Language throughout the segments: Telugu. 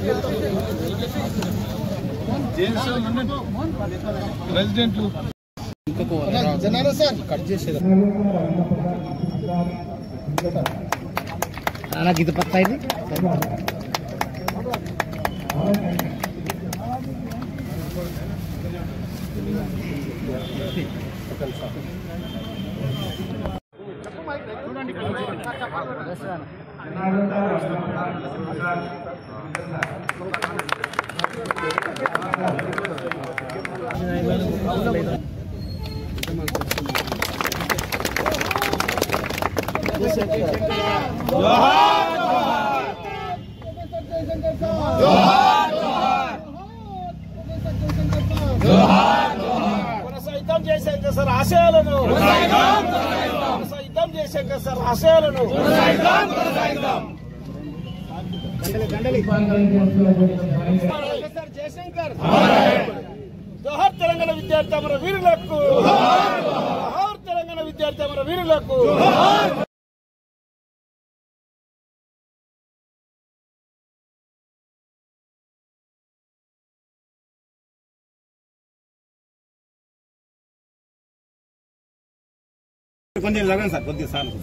ప్రెసిడెంట్లు జనాలు సార్ కట్ చేసేది నాకు ఇది పత్తా ఇది కొనసాగిద్దాం జయశంకర్ సార్ ఆశయాలను కొనసాగిద్దాం జయశంకర్ సార్ ఆశయాలను సార్ జయశంకర్ జోహార్ తెలంగాణ విద్యార్థి అమర వీరులకు జోహార్ తెలంగాణ విద్యార్థి అమర వీరులకు కొంచెం జరగండి సార్ కొద్దిగా సార్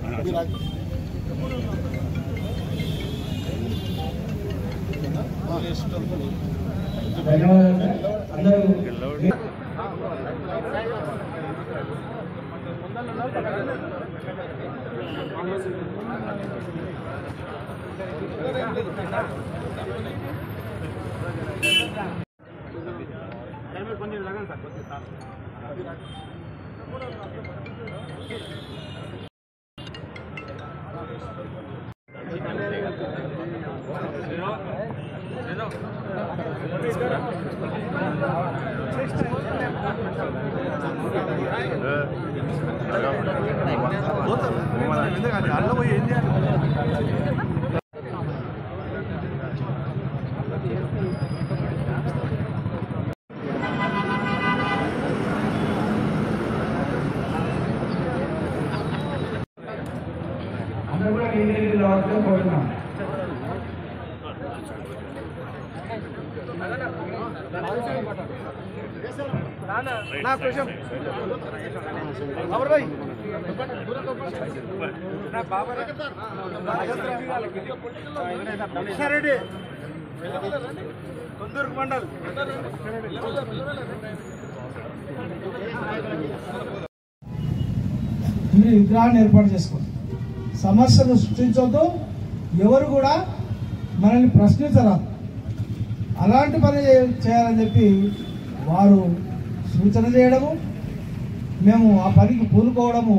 కొంచెం జరగండి సార్ కొద్దిగా సార్ అందరూ కూడా ఇంటికి రావాలని కోరుతున్నాం కొందరు మండల్ మీరు విగ్రహాన్ని ఏర్పాటు చేసుకోండి సమస్యను సృష్టించొద్దు ఎవరు కూడా మనల్ని ప్రశ్నించరాదు అలాంటి పని చే- చేయాలని చెప్పి వారు సూచన చేయడము మేము ఆ పనికి పూనుకోవడము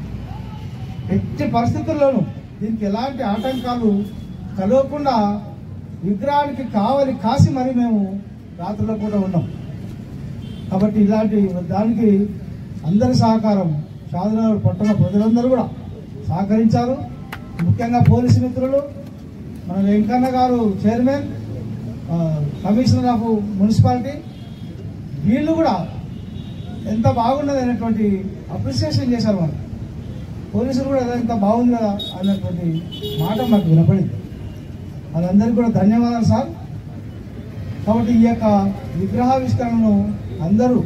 ఎట్టి పరిస్థితుల్లోనూ దీనికి ఎలాంటి ఆటంకాలు కలగకుండా విగ్రహానికి కావలి కాసి మరి మేము రాత్రిలో కూడా ఉన్నాం కాబట్టి ఇలాంటి దానికి అందరి సహకారం షాదనగర్ పట్టణ ప్రజలందరూ కూడా సహకరించారు ముఖ్యంగా పోలీసు మిత్రులు మన వెంకన్న గారు చైర్మన్ ఆ, కమిషనర్ ఆఫ్ మున్సిపాలిటీ వీళ్ళు కూడా ఎంత బాగున్నది అనేటువంటి అప్రిసియేషన్ చేశారు వాళ్ళు పోలీసులు కూడా "అదే ఎంత బాగుంది కదా అన్నటువంటి మాట మాకు వినపడింది వాళ్ళందరికీ కూడా ధన్యవాదాలు సార్ కాబట్టి ఈ యొక్క విగ్రహావిష్కరణను అందరూ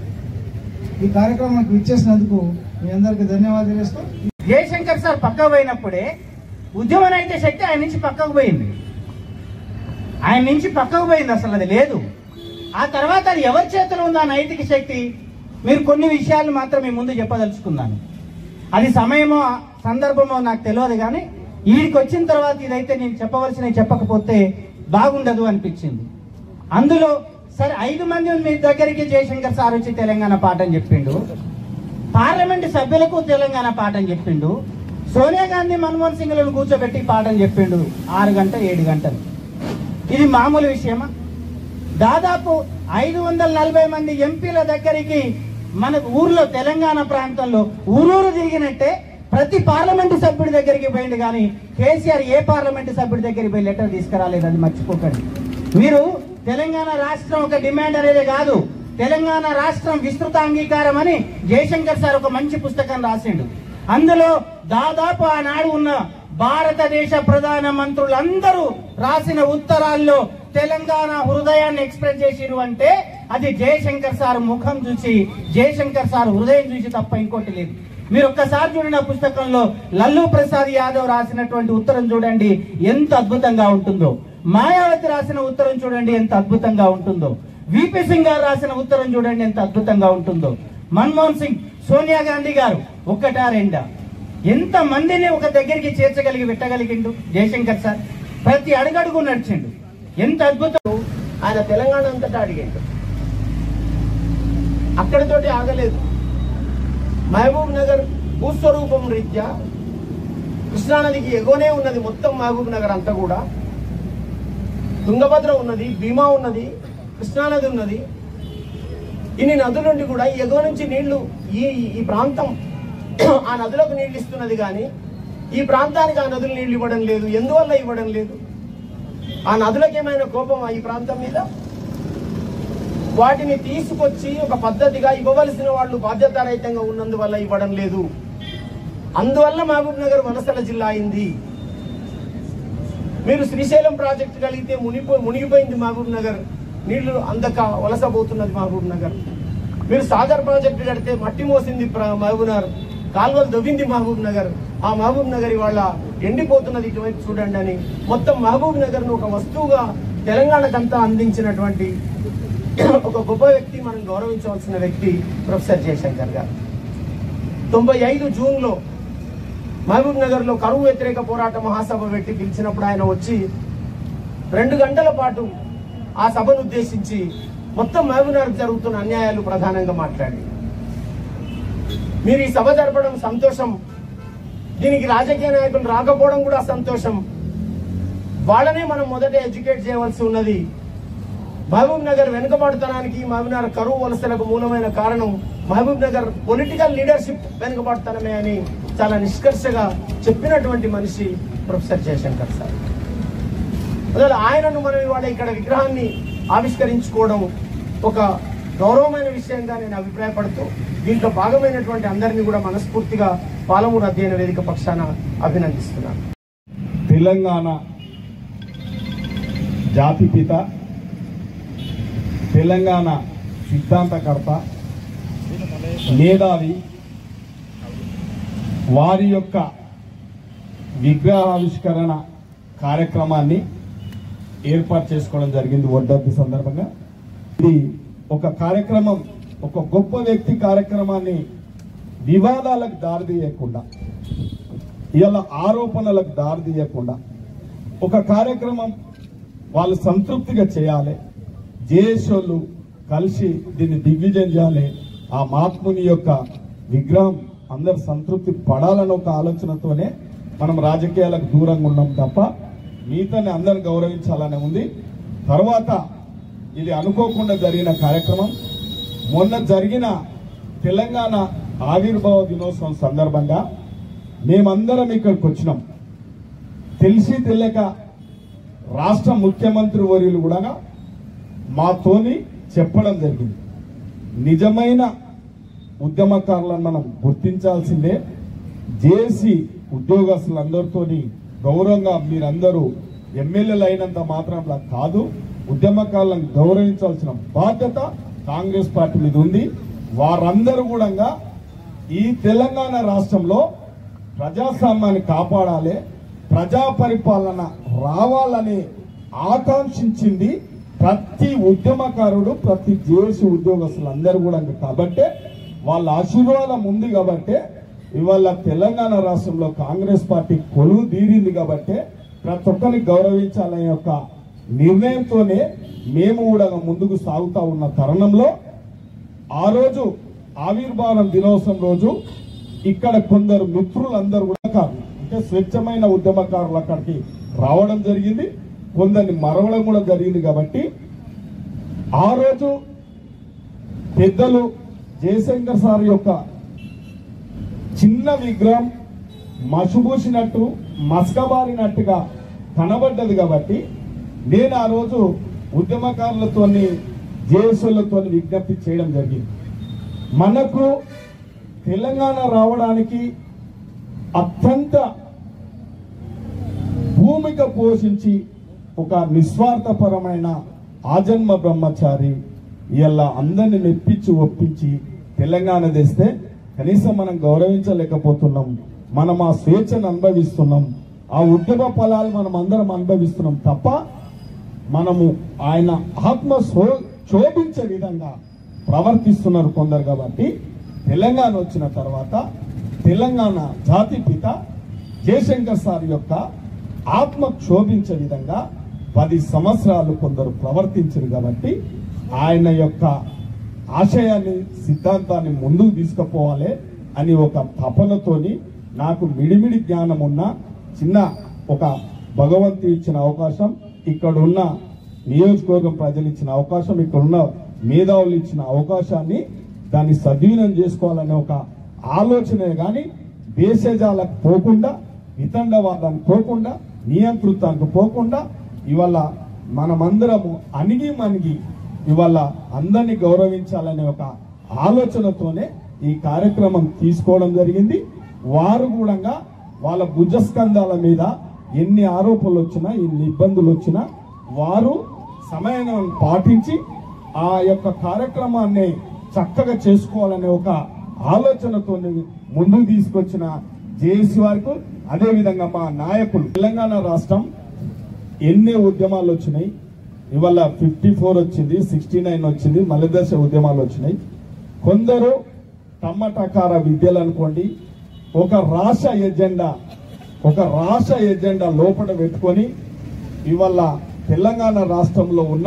ఈ కార్యక్రమానికి ఇచ్చేసినందుకు మీ అందరికీ ధన్యవాదాలు తెలియస్తూ జయశంకర్ సార్ పక్కకు పోయినప్పుడే ఉద్యమం అయితే శక్తి ఆయన నుంచి పక్కకు పోయింది ఆయన నుంచి పక్కకు పోయింది అసలు అది లేదు ఆ తర్వాత అది ఎవరి చేతిలో ఉంది ఆ నైతిక శక్తి మీరు కొన్ని విషయాలు మాత్రం మీ ముందు చెప్పదలుచుకున్నాను అది సమయమో సందర్భమో నాకు తెలియదు కానీ వీడికి వచ్చిన తర్వాత ఇదైతే నేను చెప్పవలసినవి చెప్పకపోతే బాగుండదు అనిపించింది అందులో సరే ఐదు మంది మీ దగ్గరికి జయశంకర్ సార్ వచ్చి తెలంగాణ పాఠం చెప్పిండు పార్లమెంట్ సభ్యులకు తెలంగాణ పాఠం చెప్పిండు సోనియా గాంధీ మన్మోహన్ సింగ్లను కూర్చోబెట్టి పాఠం చెప్పిండు ఆరు గంట ఏడు గంటలు ఇది మామూలు విషయమా దాదాపు ఐదు వందల నలభై మంది ఎంపీల దగ్గరికి మన ఊర్లో తెలంగాణ ప్రాంతంలో ఊరూరు తిరిగినట్టే ప్రతి పార్లమెంటు సభ్యుడి దగ్గరికి పోయింది కానీ కేసీఆర్ ఏ పార్లమెంటు సభ్యుడి దగ్గరికి పోయి లెటర్ తీసుకురాలేదు అది మర్చిపోకండి మీరు తెలంగాణ రాష్ట్రం ఒక డిమాండ్ అనేది కాదు తెలంగాణ రాష్ట్రం విస్తృత అంగీకారం అని జయశంకర్ సార్ ఒక మంచి పుస్తకం రాసిండు అందులో దాదాపు ఆనాడు ఉన్న భారతదేశ ప్రధాన మంత్రులందరూ రాసిన ఉత్తరాల్లో తెలంగాణ హృదయాన్ని ఎక్స్ప్రెస్ చేసిరు అంటే అది జయశంకర్ సార్ ముఖం చూసి జయశంకర్ సార్ హృదయం చూసి తప్ప ఇంకోటి లేదు మీరు ఒక్కసారి చూడండి ఆ పుస్తకంలో లల్లు ప్రసాద్ యాదవ్ రాసినటువంటి ఉత్తరం చూడండి ఎంత అద్భుతంగా ఉంటుందో మాయావతి రాసిన ఉత్తరం చూడండి ఎంత అద్భుతంగా ఉంటుందో విపి సింగ్ గారు రాసిన ఉత్తరం చూడండి ఎంత అద్భుతంగా ఉంటుందో మన్మోహన్ సింగ్ సోనియా గాంధీ గారు ఒక్కటా రెండా ఎంత మందిని ఒక దగ్గరికి చేర్చగలిగి పెట్టగలిగిండు జయశంకర్ సార్ ప్రతి అడుగడుగు నడిచిండు ఎంత అద్భుతం ఆయన తెలంగాణ అంతటా అడిగాడు అక్కడితోటి ఆగలేదు మహబూబ్ నగర్ భూస్వరూపం రీత్యా కృష్ణానదికి ఎగోనే ఉన్నది మొత్తం మహబూబ్ నగర్ అంతా కూడా తుంగభద్ర ఉన్నది భీమా ఉన్నది కృష్ణానది ఉన్నది ఇన్ని నదుల నుండి కూడా ఎగువ నుంచి నీళ్లు ఈ ఈ ప్రాంతం ఆ నదులకు నీళ్లు ఇస్తున్నది కానీ ఈ ప్రాంతానికి ఆ నదులు నీళ్లు ఇవ్వడం లేదు ఎందువల్ల ఇవ్వడం లేదు ఆ నదులకు ఏమైనా కోపమా ఈ ప్రాంతం మీద వాటిని తీసుకొచ్చి ఒక పద్ధతిగా ఇవ్వవలసిన వాళ్ళు బాధ్యతారహితంగా ఉన్నందువల్ల ఇవ్వడం లేదు అందువల్ల మహబూబ్ నగర్ వలసల జిల్లా అయింది మీరు శ్రీశైలం ప్రాజెక్టు కలిగితే మునిపో మునిగిపోయింది మహబూబ్ నగర్ నీళ్లు అందక వలసపోతున్నది మహబూబ్ నగర్ మీరు సాగర్ ప్రాజెక్టు కడితే మట్టి మోసింది ప్ర- మహబూబ్ నగర్ కాల్వలు దవ్వింది మహబూబ్ నగర్ ఆ మహబూబ్ నగర్ ఇవాళ ఎండిపోతున్నది ఇటువైపు చూడండి అని మొత్తం మహబూబ్ నగర్ ను ఒక వస్తువుగా తెలంగాణకంతా అందించినటువంటి ఒక గొప్ప వ్యక్తి మనం గౌరవించవలసిన వ్యక్తి ప్రొఫెసర్ జయశంకర్ గారు తొంభై ఐదు జూన్ లో మహబూబ్ నగర్ లో కరువు వ్యతిరేక పోరాట మహాసభ పెట్టి పిలిచినప్పుడు ఆయన వచ్చి రెండు గంటల పాటు ఆ సభను ఉద్దేశించి మొత్తం మహబూబ్ నగర్ జరుగుతున్న అన్యాయాలు ప్రధానంగా మాట్లాడి మీరు ఈ సభ జరపడం సంతోషం దీనికి రాజకీయ నాయకులు రాకపోవడం కూడా సంతోషం వాళ్ళనే మనం మొదట ఎడ్యుకేట్ చేయవలసి ఉన్నది మహబూబ్ నగర్ వెనుకబడతనానికి మహబూబ్ నగర్ కరువు వలసలకు మూలమైన కారణం మహబూబ్ నగర్ పొలిటికల్ లీడర్షిప్ వెనుకబడతనమే అని చాలా నిష్కర్షగా చెప్పినటువంటి మనిషి ప్రొఫెసర్ జయశంకర్ సార్ అందువల్ల ఆయనను మనం ఇవాళ ఇక్కడ విగ్రహాన్ని ఆవిష్కరించుకోవడం ఒక గౌరవమైన విషయంగా నేను అభిప్రాయపడుతూ దీంట్లో భాగమైనటువంటి అందరినీ కూడా మనస్ఫూర్తిగా పాలమూరు అధ్యయన వేదిక పక్షాన అభినందిస్తున్నాను తెలంగాణ జాతిపిత తెలంగాణ సిద్ధాంతకర్త మేధావి వారి యొక్క విగ్రహావిష్కరణ కార్యక్రమాన్ని ఏర్పాటు చేసుకోవడం జరిగింది వడ్డద్దు సందర్భంగా ఇది ఒక కార్యక్రమం ఒక గొప్ప వ్యక్తి కార్యక్రమాన్ని వివాదాలకు దారితీయకుండా ఇలా ఆరోపణలకు దారితీయకుండా ఒక కార్యక్రమం వాళ్ళు సంతృప్తిగా చేయాలి జేఏసోళ్ళు కలిసి దీన్ని దిగ్విజయం చేయాలి ఆ మహాత్ముని యొక్క విగ్రహం అందరు సంతృప్తి పడాలని ఒక ఆలోచనతోనే మనం రాజకీయాలకు దూరంగా ఉన్నాం తప్ప మిగతాని అందరు గౌరవించాలనే ఉంది తర్వాత ఇది అనుకోకుండా జరిగిన కార్యక్రమం మొన్న జరిగిన తెలంగాణ ఆవిర్భావ దినోత్సవం సందర్భంగా మేమందరం ఇక్కడికి వచ్చినాం తెలిసి తెలియక రాష్ట్ర ముఖ్యమంత్రి వర్యులు కూడా మాతోని చెప్పడం జరిగింది నిజమైన ఉద్యమకారులను మనం గుర్తించాల్సిందే జేసీ ఉద్యోగస్తులందరితోని గౌరవంగా మీరందరూ ఎమ్మెల్యేలు అయినంత మాత్రం కాదు ఉద్యమకారులను గౌరవించాల్సిన బాధ్యత కాంగ్రెస్ పార్టీ మీద ఉంది వారందరూ కూడా ఈ తెలంగాణ రాష్ట్రంలో ప్రజాస్వామ్యాన్ని కాపాడాలి ప్రజా పరిపాలన రావాలని ఆకాంక్షించింది ప్రతి ఉద్యమకారుడు ప్రతి జేఏసీ ఉద్యోగస్తులు అందరూ కూడా కాబట్టే వాళ్ళ ఆశీర్వాదం ఉంది కాబట్టే ఇవాళ తెలంగాణ రాష్ట్రంలో కాంగ్రెస్ పార్టీ కొలువు తీరింది కాబట్టే ప్రతి ఒక్కరిని గౌరవించాలనే యొక్క నిర్ణయంతోనే మేము కూడా ముందుకు సాగుతా ఉన్న తరుణంలో ఆ రోజు ఆవిర్భావం దినోత్సవం రోజు ఇక్కడ కొందరు మిత్రులందరూ కూడా కాదు అంటే స్వచ్ఛమైన ఉద్యమకారులు అక్కడికి రావడం జరిగింది కొందరిని మరవడం కూడా జరిగింది కాబట్టి ఆ రోజు పెద్దలు జయశంకర్ సార్ యొక్క చిన్న విగ్రహం మసుబూసినట్టు మస్కబారినట్టుగా కనబడ్డది కాబట్టి నేను ఆ రోజు ఉద్యమకారులతోని జేఎస్ఓలతో విజ్ఞప్తి చేయడం జరిగింది మనకు తెలంగాణ రావడానికి అత్యంత భూమిక పోషించి ఒక నిస్వార్థపరమైన ఆజన్మ బ్రహ్మచారి ఇలా అందరిని మెప్పించి ఒప్పించి తెలంగాణ తెస్తే కనీసం మనం గౌరవించలేకపోతున్నాం మనం ఆ స్వేచ్ఛను అనుభవిస్తున్నాం ఆ ఉద్యమ ఫలాలు మనం అందరం అనుభవిస్తున్నాం తప్ప మనము ఆయన ఆత్మ శో- శోభించే విధంగా ప్రవర్తిస్తున్నారు కొందరు కాబట్టి తెలంగాణ వచ్చిన తర్వాత తెలంగాణ జాతి పిత జయశంకర్ సార్ యొక్క ఆత్మ క్షోభించే విధంగా పది సంవత్సరాలు కొందరు ప్రవర్తించారు కాబట్టి ఆయన యొక్క ఆశయాన్ని సిద్ధాంతాన్ని ముందుకు తీసుకుపోవాలి అని ఒక తపనతోని నాకు మిడిమిడి జ్ఞానం ఉన్న చిన్న ఒక భగవంతు ఇచ్చిన అవకాశం ఇక్కడ ఉన్న నియోజకవర్గం ప్రజలు ఇచ్చిన అవకాశం ఇక్కడ ఉన్న మేధావులు ఇచ్చిన అవకాశాన్ని దాన్ని సద్వినియోగం చేసుకోవాలనే ఒక ఆలోచనే గాని భేషజాలకు పోకుండా వితండవాదానికి పోకుండా నియంతృత్వానికి పోకుండా ఇవాళ మనమందరము అణిగి మణిగి ఇవాళ అందరినీ గౌరవించాలనే ఒక ఆలోచనతోనే ఈ కార్యక్రమం తీసుకోవడం జరిగింది వారు కూడా వాళ్ళ భుజస్కంధాల మీద ఎన్ని ఆరోపణలు వచ్చినా ఎన్ని ఇబ్బందులు వచ్చినా వారు సమయం పాటించి ఆ యొక్క కార్యక్రమాన్ని చక్కగా చేసుకోవాలనే ఒక ఆలోచనతో ముందుకు తీసుకొచ్చిన జేఏసీ వారికి అదే విధంగా మా నాయకులు తెలంగాణ రాష్ట్రం ఎన్ని ఉద్యమాలు వచ్చినాయి ఇవాళ ఫిఫ్టీ ఫోర్ వచ్చింది సిక్స్టీ నైన్ వచ్చింది మలిదశ ఉద్యమాలు వచ్చినాయి కొందరు టమాటాకార విద్యలు అనుకోండి ఒక రాష్ట్ర ఎజెండా ఒక రాష్ట్ర ఎజెండా లోపల పెట్టుకొని ఇవాళ తెలంగాణ రాష్ట్రంలో ఉన్న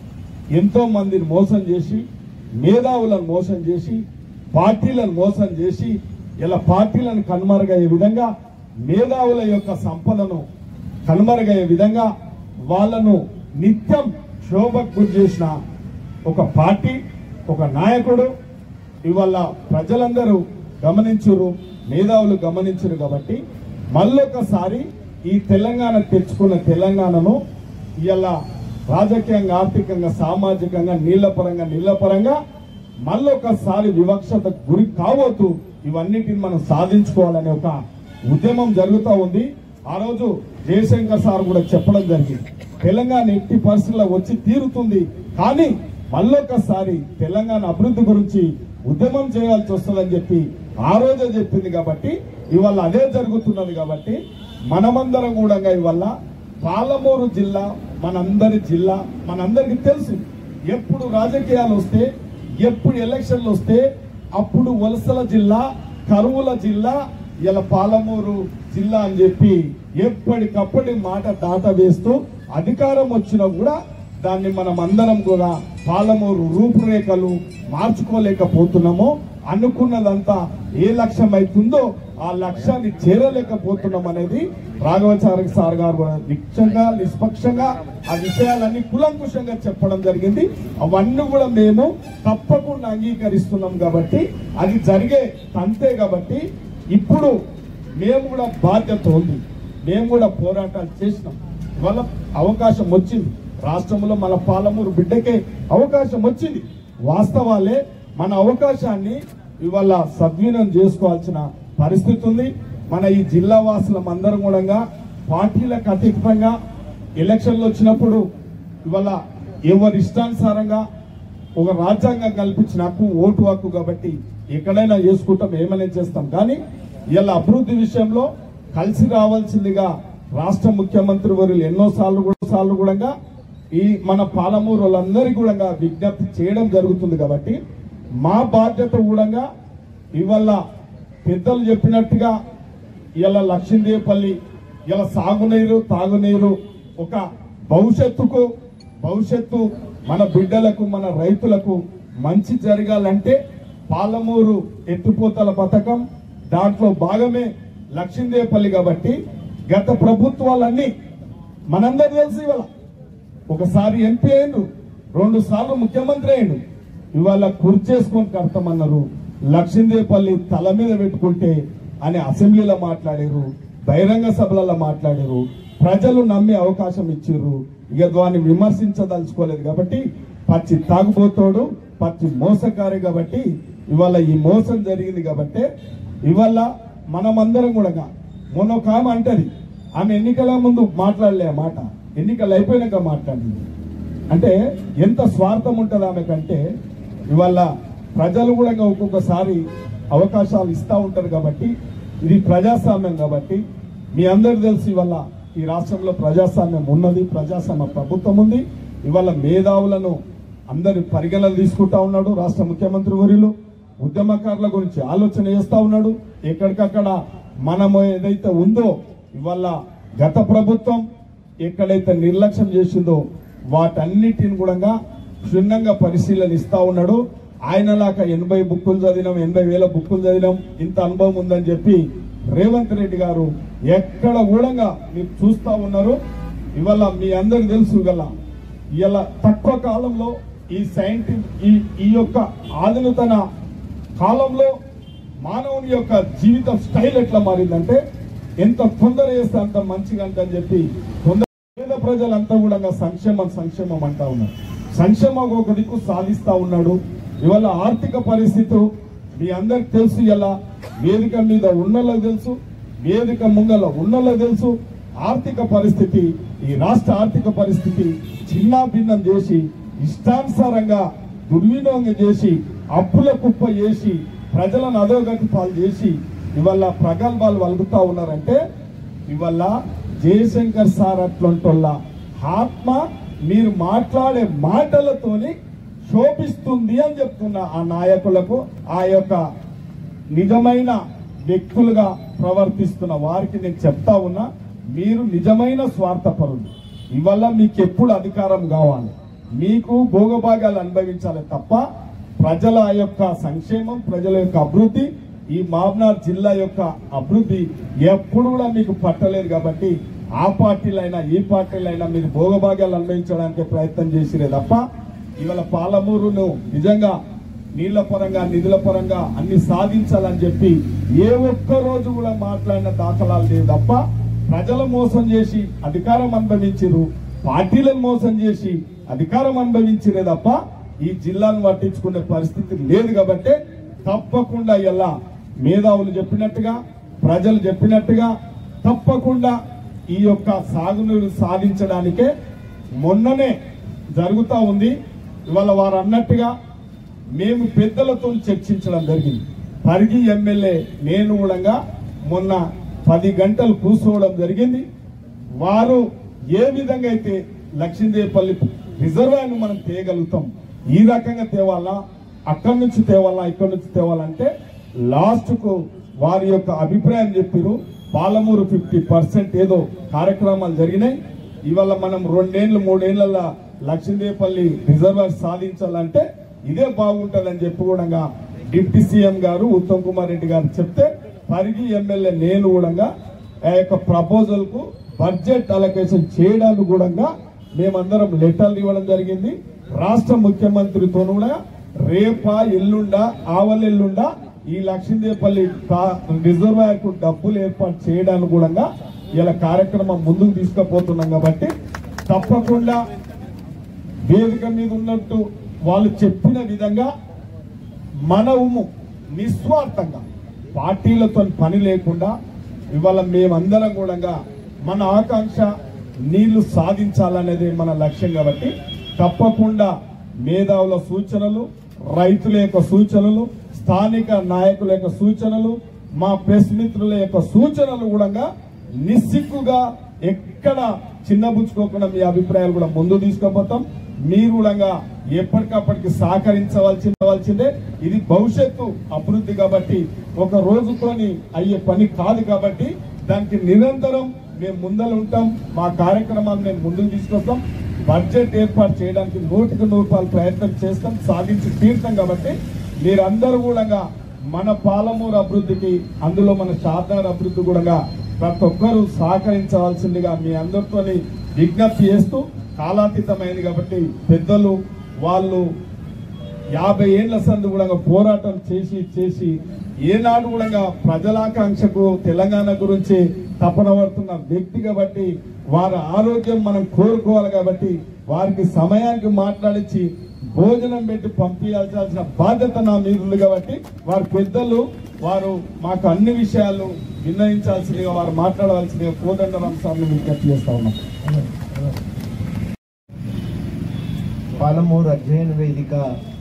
ఎంతో మందిని మోసం చేసి మేధావులను మోసం చేసి పార్టీలను మోసం చేసి ఇలా పార్టీలను కనుమరుగయ్యే విధంగా మేధావుల యొక్క సంపదను కనుమరుగయ్యే విధంగా వాళ్ళను నిత్యం శోభకు గురి చేసిన ఒక పార్టీ ఒక నాయకుడు ఇవాళ ప్రజలందరూ గమనించురు మేధావులు గమనించరు కాబట్టి మళ్ళొకసారి ఈ తెలంగాణ తెచ్చుకున్న తెలంగాణను ఇలా రాజకీయంగా ఆర్థికంగా సామాజికంగా నీళ్ల పరంగా నీళ్ల పరంగా మళ్ళొకసారి వివక్షత గురి కావద్దు ఇవన్నిటిని మనం సాధించుకోవాలనే ఒక ఉద్యమం జరుగుతూ ఉంది ఆ రోజు జయశంకర్ సార్ కూడా చెప్పడం జరిగింది తెలంగాణ ఎట్టి పరిస్థితుల్లో వచ్చి తీరుతుంది కానీ మళ్ళొకసారి తెలంగాణ అభివృద్ధి గురించి ఉద్యమం చేయాల్సి వస్తుందని చెప్పి ఆ రోజే చెప్పింది కాబట్టి ఇవాళ అదే జరుగుతున్నది కాబట్టి మనమందరం కూడా ఇవాళ పాలమూరు జిల్లా మనందరి జిల్లా మనందరికి తెలుసు ఎప్పుడు రాజకీయాలు వస్తే ఎప్పుడు ఎలక్షన్లు వస్తే అప్పుడు వలసల జిల్లా కరువుల జిల్లా ఇలా పాలమూరు జిల్లా అని చెప్పి ఎప్పటికప్పటి మాట దాట వేస్తూ అధికారం వచ్చినా కూడా దాన్ని మనం అందరం కూడా పాలమూరు రూపురేఖలు మార్చుకోలేకపోతున్నామో అనుకున్నదంతా ఏ లక్ష్యం అవుతుందో ఆ లక్ష్యాన్ని చేరలేకపోతున్నాం అనేది రాఘవాచార్య సార్ గారు కూడా నిశ్చంగా నిష్పక్షంగా ఆ విషయాలన్నీ కులంకుశంగా చెప్పడం జరిగింది అవన్నీ కూడా మేము తప్పకుండా అంగీకరిస్తున్నాం కాబట్టి అది జరిగే తంతే కాబట్టి ఇప్పుడు మేము కూడా బాధ్యత ఉంది మేము కూడా పోరాటాలు చేసినాం ఇవాళ అవకాశం వచ్చింది రాష్ట్రంలో మన పాలమూరు బిడ్డకే అవకాశం వచ్చింది వాస్తవాలే మన అవకాశాన్ని ఇవాళ సద్వినియోగం చేసుకోవాల్సిన పరిస్థితి ఉంది మన ఈ జిల్లా వాసులం అందరం కూడా పార్టీలకు అతీతంగా ఎలక్షన్లు వచ్చినప్పుడు ఇవాళ ఎవరి ఇష్టానుసారంగా ఒక రాజ్యాంగం కల్పించిన హక్కు ఓటు హక్కు కాబట్టి ఎక్కడైనా చేసుకుంటాం ఏమైనా చేస్తాం కానీ ఇలా అభివృద్ధి విషయంలో కలిసి రావాల్సిందిగా రాష్ట్ర ముఖ్యమంత్రి వర్యులు ఎన్నో సార్లు కూడా సార్లు కూడా ఈ మన పాలమూరు వాళ్ళందరికీ కూడా విజ్ఞప్తి చేయడం జరుగుతుంది కాబట్టి మా బాధ్యత కూడా ఇవాళ పెద్దలు చెప్పినట్టుగా ఇలా లక్ష్మీదేవపల్లి ఇలా సాగునీరు తాగునీరు ఒక భవిష్యత్తుకు భవిష్యత్తు మన బిడ్డలకు మన రైతులకు మంచి జరగాలంటే పాలమూరు ఎత్తిపోతల పథకం దాంట్లో భాగమే లక్ష్మీదేవపల్లి కాబట్టి గత ప్రభుత్వాలన్నీ మనందరూ తెలుసు ఇవాళ ఒకసారి ఎంపీ అయిండు రెండు సార్లు ముఖ్యమంత్రి అయిండు ఇవాళ కుర్చేసుకొని కడతామన్నారు లక్ష్మీదేవపల్లి తల మీద పెట్టుకుంటే అని అసెంబ్లీలో మాట్లాడారు బహిరంగ సభలలో మాట్లాడారు ప్రజలు నమ్మే అవకాశం ఇచ్చిర్రు ఇక దాన్ని విమర్శించదలుచుకోలేదు కాబట్టి పచ్చి తాగుబోతోడు పచ్చి మోసకారి కాబట్టి ఇవాళ ఈ మోసం జరిగింది కాబట్టి ఇవాళ మనమందరం కూడా మొన్న ఒక ఆమె అంటది ఆమె ఎన్నికల ముందు మాట్లాడలే ఆ మాట ఎన్నికలు అయిపోయినాక మాట్లాడింది అంటే ఎంత స్వార్థం ఉంటుంది ఆమె కంటే ఇవాళ ప్రజలు కూడా ఒక్కొక్కసారి అవకాశాలు ఇస్తా ఉంటారు కాబట్టి ఇది ప్రజాస్వామ్యం కాబట్టి మీ అందరు తెలుసు ఇవాళ ఈ రాష్ట్రంలో ప్రజాస్వామ్యం ఉన్నది ప్రజాస్వామ్య ప్రభుత్వం ఉంది ఇవాళ మేధావులను అందరి పరిగణలు తీసుకుంటా ఉన్నాడు రాష్ట్ర ముఖ్యమంత్రి వర్యులు ఉద్యమకారుల గురించి ఆలోచన చేస్తా ఉన్నాడు ఎక్కడికక్కడ మనము ఏదైతే ఉందో ఇవాళ గత ప్రభుత్వం ఎక్కడైతే నిర్లక్ష్యం చేసిందో వాటన్నిటిని కూడా క్షుణ్ణంగా పరిశీలన ఇస్తా ఉన్నాడు ఆయనలాగా ఎనభై బుక్కులు చదివినాం ఎనభై వేల బుక్కులు చదివినాం ఇంత అనుభవం ఉందని చెప్పి రేవంత్ రెడ్డి గారు ఎక్కడ కూడా మీరు చూస్తా ఉన్నారు ఇవాళ మీ అందరికి తెలుసు ఇవాళ ఇలా తక్కువ కాలంలో ఈ సైంటి ఈ ఈ యొక్క ఆధునితన కాలంలో మానవుని యొక్క జీవిత స్టైల్ ఎట్లా మారిందంటే ఎంత తొందర చేస్తే అంత మంచిగా అంట అని చెప్పి తొందర పేద ప్రజలంతా కూడా సంక్షేమం సంక్షేమం అంటా ఉన్నారు సంక్షేమం ఒక దిక్కు సాధిస్తా ఉన్నాడు ఇవాళ ఆర్థిక పరిస్థితి మీ అందరికి తెలుసు ఇలా వేదిక మీద ఉన్నోళ్ళకి తెలుసు వేదిక ముంగల ఉన్నోళ్ళకి తెలుసు ఆర్థిక పరిస్థితి ఈ రాష్ట్ర ఆర్థిక పరిస్థితి చిన్నా భిన్నం చేసి ఇష్టానుసారంగా దుర్వినియోగం చేసి అప్పుల కుప్ప చేసి ప్రజలను అధోగతి పాలు చేసి ఇవాళ ప్రగల్భాలు వలుగుతా ఉన్నారంటే ఇవాళ జయశంకర్ సార్ అట్లాంటోళ్ళ ఆత్మ మీరు మాట్లాడే మాటలతోని శోభిస్తుంది అని చెప్తున్నా ఆ నాయకులకు ఆ యొక్క నిజమైన వ్యక్తులుగా ప్రవర్తిస్తున్న వారికి నేను చెప్తా ఉన్నా మీరు నిజమైన స్వార్థపరులు ఇవల్ల మీకు ఎప్పుడు అధికారం కావాలి మీకు భోగభాగాలు అనుభవించాలి తప్ప ప్రజల యొక్క సంక్షేమం ప్రజల యొక్క అభివృద్ధి ఈ మాబ్నార్ జిల్లా యొక్క అభివృద్ధి ఎప్పుడు కూడా మీకు పట్టలేదు కాబట్టి ఆ పార్టీలైనా ఈ పార్టీలైనా మీరు భోగభాగాలు అనుభవించడానికి ప్రయత్నం చేసిరే తప్ప ఇవాళ పాలమూరును నిజంగా నీళ్ల పరంగా నిధుల పరంగా అన్ని సాధించాలని చెప్పి ఏ ఒక్క రోజు కూడా మాట్లాడిన దాఖలాలు లేవు తప్ప ప్రజలు మోసం చేసి అధికారం అనుభవించిరు పార్టీలను మోసం చేసి అధికారం అనుభవించిరే తప్ప ఈ జిల్లాను పట్టించుకునే పరిస్థితి లేదు కాబట్టి తప్పకుండా ఇలా మేధావులు చెప్పినట్టుగా ప్రజలు చెప్పినట్టుగా తప్పకుండా ఈ యొక్క సాగునీరు సాధించడానికే మొన్ననే జరుగుతా ఉంది ఇవాళ వారు అన్నట్టుగా మేము పెద్దలతో చర్చించడం జరిగింది పరిగి ఎమ్మెల్యే నేను కూడా మొన్న పది గంటలు కూర్చోవడం జరిగింది వారు ఏ విధంగా అయితే లక్ష్మీదేవిపల్లి రిజర్వాయర్ను మనం తేయగలుగుతాం ఈ రకంగా తేవాలా అక్కడి నుంచి తేవాలా ఇక్కడి నుంచి తేవాలంటే లాస్ట్ కు వారి యొక్క అభిప్రాయం చెప్పారు పాలమూరు ఫిఫ్టీ పర్సెంట్ ఏదో కార్యక్రమాలు జరిగినాయి ఇవాళ మనం రెండేళ్లు మూడేళ్ల లక్ష్మీదేవిపల్లి రిజర్వాయర్ సాధించాలంటే ఇదే బాగుంటదని చెప్పి కూడా డిప్యూటీ సీఎం గారు ఉత్తమ్ కుమార్ రెడ్డి గారు చెప్తే పరిగి ఎమ్మెల్యే నేను కూడా ఆ యొక్క ప్రపోజల్ కు బడ్జెట్ అలొకేషన్ చేయడానికి కూడా మేమందరం లెటర్లు ఇవ్వడం జరిగింది రాష్ట్ర ముఖ్యమంత్రితో కూడా రేపా ఎల్లుండా ఆవలెల్లుండా ఈ లక్ష్మీదేవపల్లి రిజర్వాయర్ కు డబ్బులు ఏర్పాటు చేయడానికి కూడా ఇలా కార్యక్రమం ముందుకు తీసుకుపోతున్నాం కాబట్టి తప్పకుండా వేదిక మీద ఉన్నట్టు వాళ్ళు చెప్పిన విధంగా మనము నిస్వార్థంగా పార్టీలతో పని లేకుండా ఇవాళ మేమందరం కూడా మన ఆకాంక్ష నీళ్లు సాధించాలనేది మన లక్ష్యం కాబట్టి తప్పకుండా మేధావుల సూచనలు రైతుల యొక్క సూచనలు స్థానిక నాయకుల యొక్క సూచనలు మా ప్రెస్ మిత్రుల యొక్క సూచనలు కూడా నిస్సిగ్గుగా ఎక్కడ చిన్నబుచ్చుకోకుండా మీ అభిప్రాయాలు కూడా ముందు తీసుకుపోతాం మీరు కూడా ఎప్పటికప్పటికి సహకరించవలసిందే ఇది భవిష్యత్తు అభివృద్ధి కాబట్టి ఒక రోజుతోని అయ్యే పని కాదు కాబట్టి దానికి నిరంతరం మేము ముందర ఉంటాం మా కార్యక్రమాలు మేము ముందుకు తీసుకొస్తాం బడ్జెట్ ఏర్పాటు చేయడానికి నూటికి నూరు రూపాయలు ప్రయత్నం చేస్తాం సాధించి తీరుతాం కాబట్టి మీరందరూ కూడా మన పాలమూరు అభివృద్ధికి అందులో మన షార్దార్ అభివృద్ధి కూడా ప్రతి ఒక్కరూ సహకరించవలసిందిగా మీ అందరితోని విజ్ఞప్తి చేస్తూ కాలాతీతమైంది కాబట్టి పెద్దలు వాళ్ళు యాభై ఏళ్ల సందు కూడా పోరాటం చేసి చేసి ఏనాడు కూడా ప్రజలాకాంక్షకు తెలంగాణ గురించి తపన పడుతున్న వ్యక్తి కాబట్టి వారి ఆరోగ్యం మనం కోరుకోవాలి కాబట్టి వారికి సమయానికి మాట్లాడించి భోజనం పెట్టి పంపించాల్సిన బాధ్యత నా మీద ఉంది కాబట్టి వారు పెద్దలు వారు మాకు అన్ని విషయాలు నిర్ణయించాల్సిందిగా వారు మాట్లాడవలసిందిగా కోదండరాం స్వామిని విజ్ఞప్తి చేస్తా ఉన్నాం పాలమూరు అధ్యయన వేదిక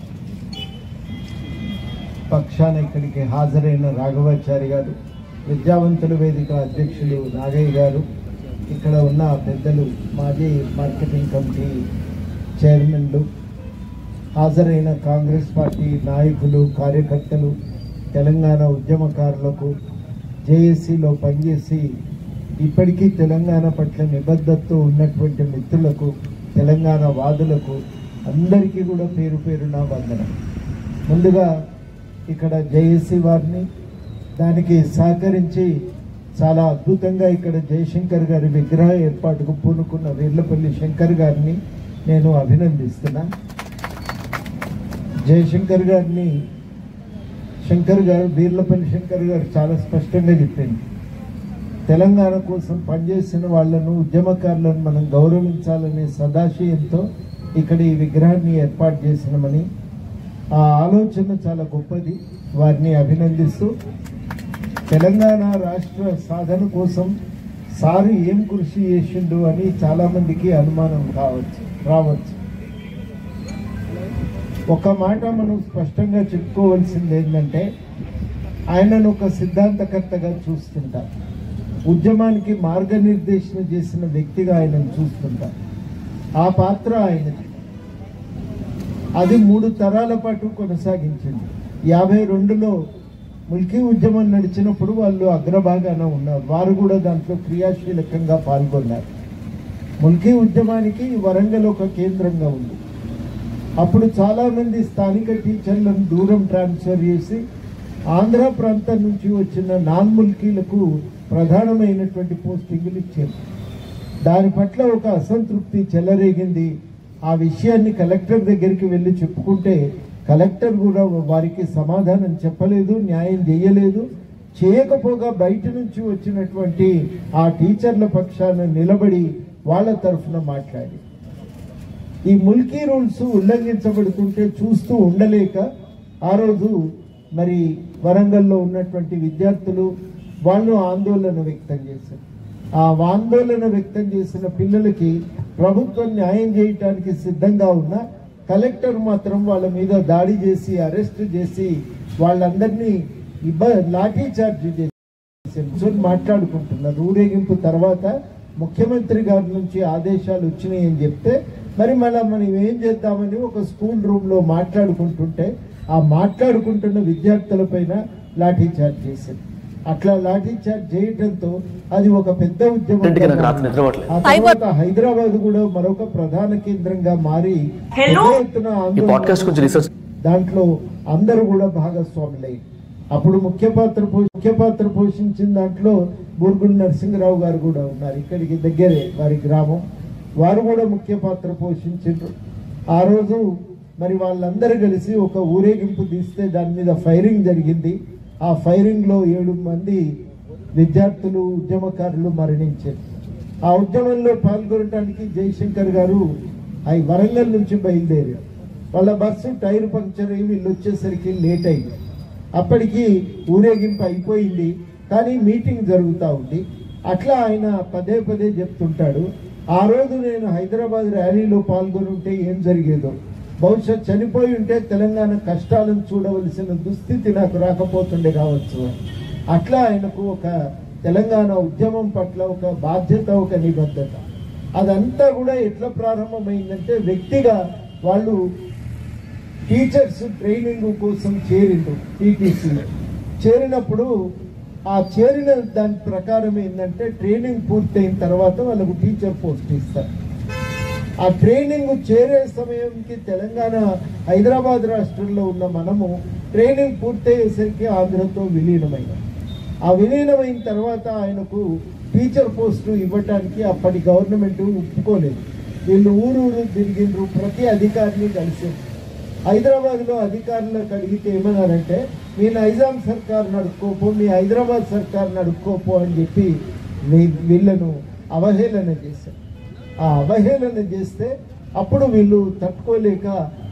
పక్షాన ఇక్కడికి హాజరైన రాఘవాచారి గారు విద్యావంతుల వేదిక అధ్యక్షులు నాగయ్య గారు ఇక్కడ ఉన్న పెద్దలు మాజీ మార్కెటింగ్ కమిటీ చైర్మన్లు హాజరైన కాంగ్రెస్ పార్టీ నాయకులు కార్యకర్తలు తెలంగాణ ఉద్యమకారులకు జేఏసీలో పనిచేసి ఇప్పటికీ తెలంగాణ పట్ల నిబద్ధతతో ఉన్నటువంటి మిత్రులకు తెలంగాణ వాదులకు అందరికీ కూడా పేరు పేరున వందనం ముందుగా ఇక్కడ జేఏసీ వారిని దానికి సహకరించి చాలా అద్భుతంగా ఇక్కడ జయశంకర్ గారి విగ్రహ ఏర్పాటుకు పూనుకున్న వీర్లపల్లి శంకర్ గారిని నేను అభినందిస్తున్నా జయశంకర్ గారిని శంకర్ గారు వీర్లపల్లి శంకర్ గారు చాలా స్పష్టంగా చెప్పింది తెలంగాణ కోసం పనిచేసిన వాళ్ళను ఉద్యమకారులను మనం గౌరవించాలనే సదాశయంతో ఇక్కడ ఈ విగ్రహాన్ని ఏర్పాటు చేసినామని ఆ ఆలోచన చాలా గొప్పది వారిని అభినందిస్తూ తెలంగాణ రాష్ట్ర సాధన కోసం సారు ఏం కృషి చేసిండు అని చాలా మందికి అనుమానం కావచ్చు రావచ్చు ఒక మాట మనం స్పష్టంగా చెప్పుకోవాల్సింది ఏంటంటే ఆయనను ఒక సిద్ధాంతకర్తగా చూస్తుంటాం ఉద్యమానికి మార్గనిర్దేశన చేసిన వ్యక్తిగా ఆయనను చూస్తుంటాం ఆ పాత్ర ఆయనది అది మూడు తరాల పాటు కొనసాగించింది యాభై రెండులో ముల్కీ ఉద్యమం నడిచినప్పుడు వాళ్ళు అగ్రభాగాన ఉన్నారు వారు కూడా దాంట్లో క్రియాశీలకంగా పాల్గొన్నారు ముల్కీ ఉద్యమానికి వరంగల్ ఒక కేంద్రంగా ఉంది అప్పుడు చాలా మంది స్థానిక టీచర్లను దూరం ట్రాన్స్ఫర్ చేసి ఆంధ్ర ప్రాంతం నుంచి వచ్చిన నాన్ ముల్కీలకు ప్రధానమైనటువంటి పోస్టింగులు ఇచ్చారు దాని పట్ల ఒక అసంతృప్తి చెలరేగింది ఆ విషయాన్ని కలెక్టర్ దగ్గరికి వెళ్ళి చెప్పుకుంటే కలెక్టర్ కూడా వారికి సమాధానం చెప్పలేదు న్యాయం చేయలేదు చేయకపోగా బయట నుంచి వచ్చినటువంటి ఆ టీచర్ల పక్షాన నిలబడి వాళ్ళ తరఫున మాట్లాడి ఈ ముల్కీ రూల్స్ ఉల్లంఘించబడుతుంటే చూస్తూ ఉండలేక ఆ రోజు మరి వరంగల్లో ఉన్నటువంటి విద్యార్థులు వాళ్ళు ఆందోళన వ్యక్తం చేశారు ఆ ఆందోళన వ్యక్తం చేసిన పిల్లలకి ప్రభుత్వం న్యాయం చేయటానికి సిద్ధంగా ఉన్న కలెక్టర్ మాత్రం వాళ్ళ మీద దాడి చేసి అరెస్ట్ చేసి వాళ్ళందరినీ ఇబ్బ లాఠీ చార్జ్ చేసి కూర్చొని మాట్లాడుకుంటున్నారు ఊరేగింపు తర్వాత ముఖ్యమంత్రి గారి నుంచి ఆదేశాలు వచ్చినాయి అని చెప్తే మరి మళ్ళా మనం ఏం చేద్దామని ఒక స్కూల్ రూమ్ లో మాట్లాడుకుంటుంటే ఆ మాట్లాడుకుంటున్న విద్యార్థుల పైన లాఠీ చార్జ్ చేసింది అట్లా లాఠీ చార్జ్ చేయడంతో అది ఒక పెద్ద ఉద్యమం ఇంటికి నాకు రాత్రి నిద్ర పట్టలేదు. ఆ తర్వాత హైదరాబాద్ కూడా మరొక ప్రధాన కేంద్రంగా మారి పెద్ద ఎత్తున ఈ ఆందోళన పాడ్కాస్ట్ గురించి రీసెర్చ్ దాంట్లో అందరూ కూడా భాగస్వాములై అప్పుడు ముఖ్య పాత్ర పో- ముఖ్య పాత్ర పోషించిన దాంట్లో బూర్గుల్ నరసింహరావు గారు కూడా ఉన్నారు ఇక్కడికి దగ్గరే వారి గ్రామం వారు కూడా ముఖ్య పాత్ర పోషించారు ఆ రోజు మరి వాళ్ళందరూ కలిసి ఒక ఊరేగింపు తీస్తే దాని మీద ఫైరింగ్ జరిగింది ఆ ఫైరింగ్ లో ఏడు మంది విద్యార్థులు ఉద్యమకారులు మరణించారు ఆ ఉద్యమంలో పాల్గొనడానికి జయశంకర్ గారు అవి వరంగల్ నుంచి బయలుదేరారు వాళ్ళ బస్సు టైర్ పంక్చర్ అయ్యి వీళ్ళు వచ్చేసరికి లేట్ అయింది అప్పటికి ఊరేగింపు అయిపోయింది కానీ మీటింగ్ జరుగుతూ ఉంది అట్లా ఆయన పదే పదే చెప్తుంటాడు ఆ రోజు నేను హైదరాబాద్ ర్యాలీలో పాల్గొని ఉంటే ఏం జరిగేదో బహుశా చనిపోయి ఉంటే తెలంగాణ కష్టాలను చూడవలసిన దుస్థితి నాకు రాకపోతుండే కావచ్చు అని. అట్లా ఆయనకు ఒక తెలంగాణ ఉద్యమం పట్ల ఒక బాధ్యత ఒక నిబద్ధత అదంతా కూడా ఎట్లా ప్రారంభమైందంటే వ్యక్తిగా వాళ్ళు టీచర్స్ ట్రైనింగ్ కోసం చేరిండు టీటీసీ చేరినప్పుడు ఆ చేరిన దాని ప్రకారం ఏంటంటే ట్రైనింగ్ పూర్తయిన తర్వాత వాళ్ళకు టీచర్ పోస్ట్ ఇస్తారు ఆ ట్రైనింగ్ చేరే సమయంకి తెలంగాణ హైదరాబాద్ రాష్ట్రంలో ఉన్న మనము ట్రైనింగ్ పూర్తయ్యేసరికి ఆంధ్రతో విలీనమైన ఆ విలీనమైన తర్వాత ఆయనకు టీచర్ పోస్టు ఇవ్వటానికి అప్పటి గవర్నమెంట్ ఒప్పుకోలేదు వీళ్ళు ఊరు ఊరు తిరిగిండ్రు ప్రతి అధికారిని కలిసిండ్రు హైదరాబాద్ లో అధికారులకు అడిగితే ఏమన్నారంటే మీ నైజాం సర్కార్ నడుపుకోపో మీ హైదరాబాద్ సర్కార్ నడుపుకోపో అని చెప్పి వీ- వీళ్ళను అవహేళన చేశారు ఆ అవహేళన చేస్తే అప్పుడు వీళ్ళు తట్టుకోలేక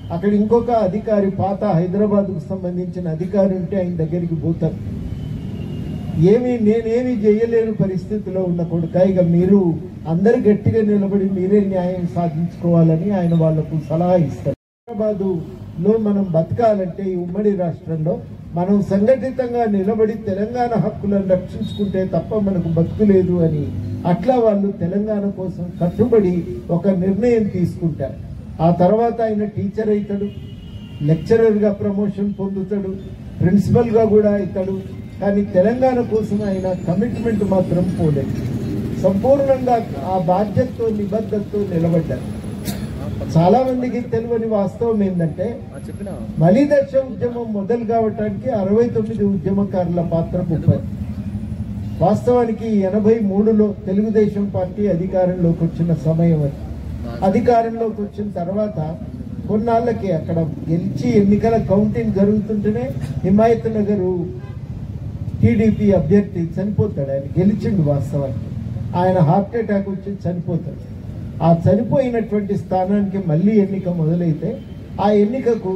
అక్కడ ఇంకొక అధికారి పాత హైదరాబాద్కు సంబంధించిన అధికారి ఉంటే ఆయన దగ్గరికి పోతారు ఏమి నేనేమి చేయలేని పరిస్థితిలో ఉన్న కొడుక ఇక మీరు అందరు గట్టిగా నిలబడి మీరే న్యాయం సాధించుకోవాలని ఆయన వాళ్లకు సలహా ఇస్తారు హైదరాబాదు లో మనం బతకాలంటే ఈ ఉమ్మడి రాష్ట్రంలో మనం సంఘటితంగా నిలబడి తెలంగాణ హక్కులను రక్షించుకుంటే తప్ప మనకు బతుకు లేదు అని అట్లా వాళ్ళు తెలంగాణ కోసం కట్టుబడి ఒక నిర్ణయం తీసుకుంటారు ఆ తర్వాత ఆయన టీచర్ అవుతాడు లెక్చరర్గా ప్రమోషన్ పొందుతాడు ప్రిన్సిపల్గా కూడా అవుతాడు కానీ తెలంగాణ కోసం ఆయన కమిట్మెంట్ మాత్రం పోలేదు సంపూర్ణంగా ఆ బాధ్యతతో నిబద్ధతతో నిలబడ్డారు చాలా మందికి తెలియని వాస్తవం ఏంటంటే చెప్పిన మలిదశ ఉద్యమం మొదలు కావటానికి అరవై తొమ్మిది ఉద్యమకారుల పాత్ర గొప్పది వాస్తవానికి ఎనభై మూడులో తెలుగుదేశం పార్టీ అధికారంలోకి వచ్చిన సమయం అది అధికారంలోకి వచ్చిన తర్వాత కొన్నాళ్ళకి అక్కడ గెలిచి ఎన్నికల కౌంటింగ్ జరుగుతుంటేనే హిమాయత్ నగర్ టీడీపీ అభ్యర్థి చనిపోతాడు ఆయన గెలిచిండు వాస్తవానికి ఆయన హార్ట్ అటాక్ వచ్చి చనిపోతాడు ఆ చనిపోయినటువంటి స్థానానికి మళ్ళీ ఎన్నిక మొదలైతే ఆ ఎన్నికకు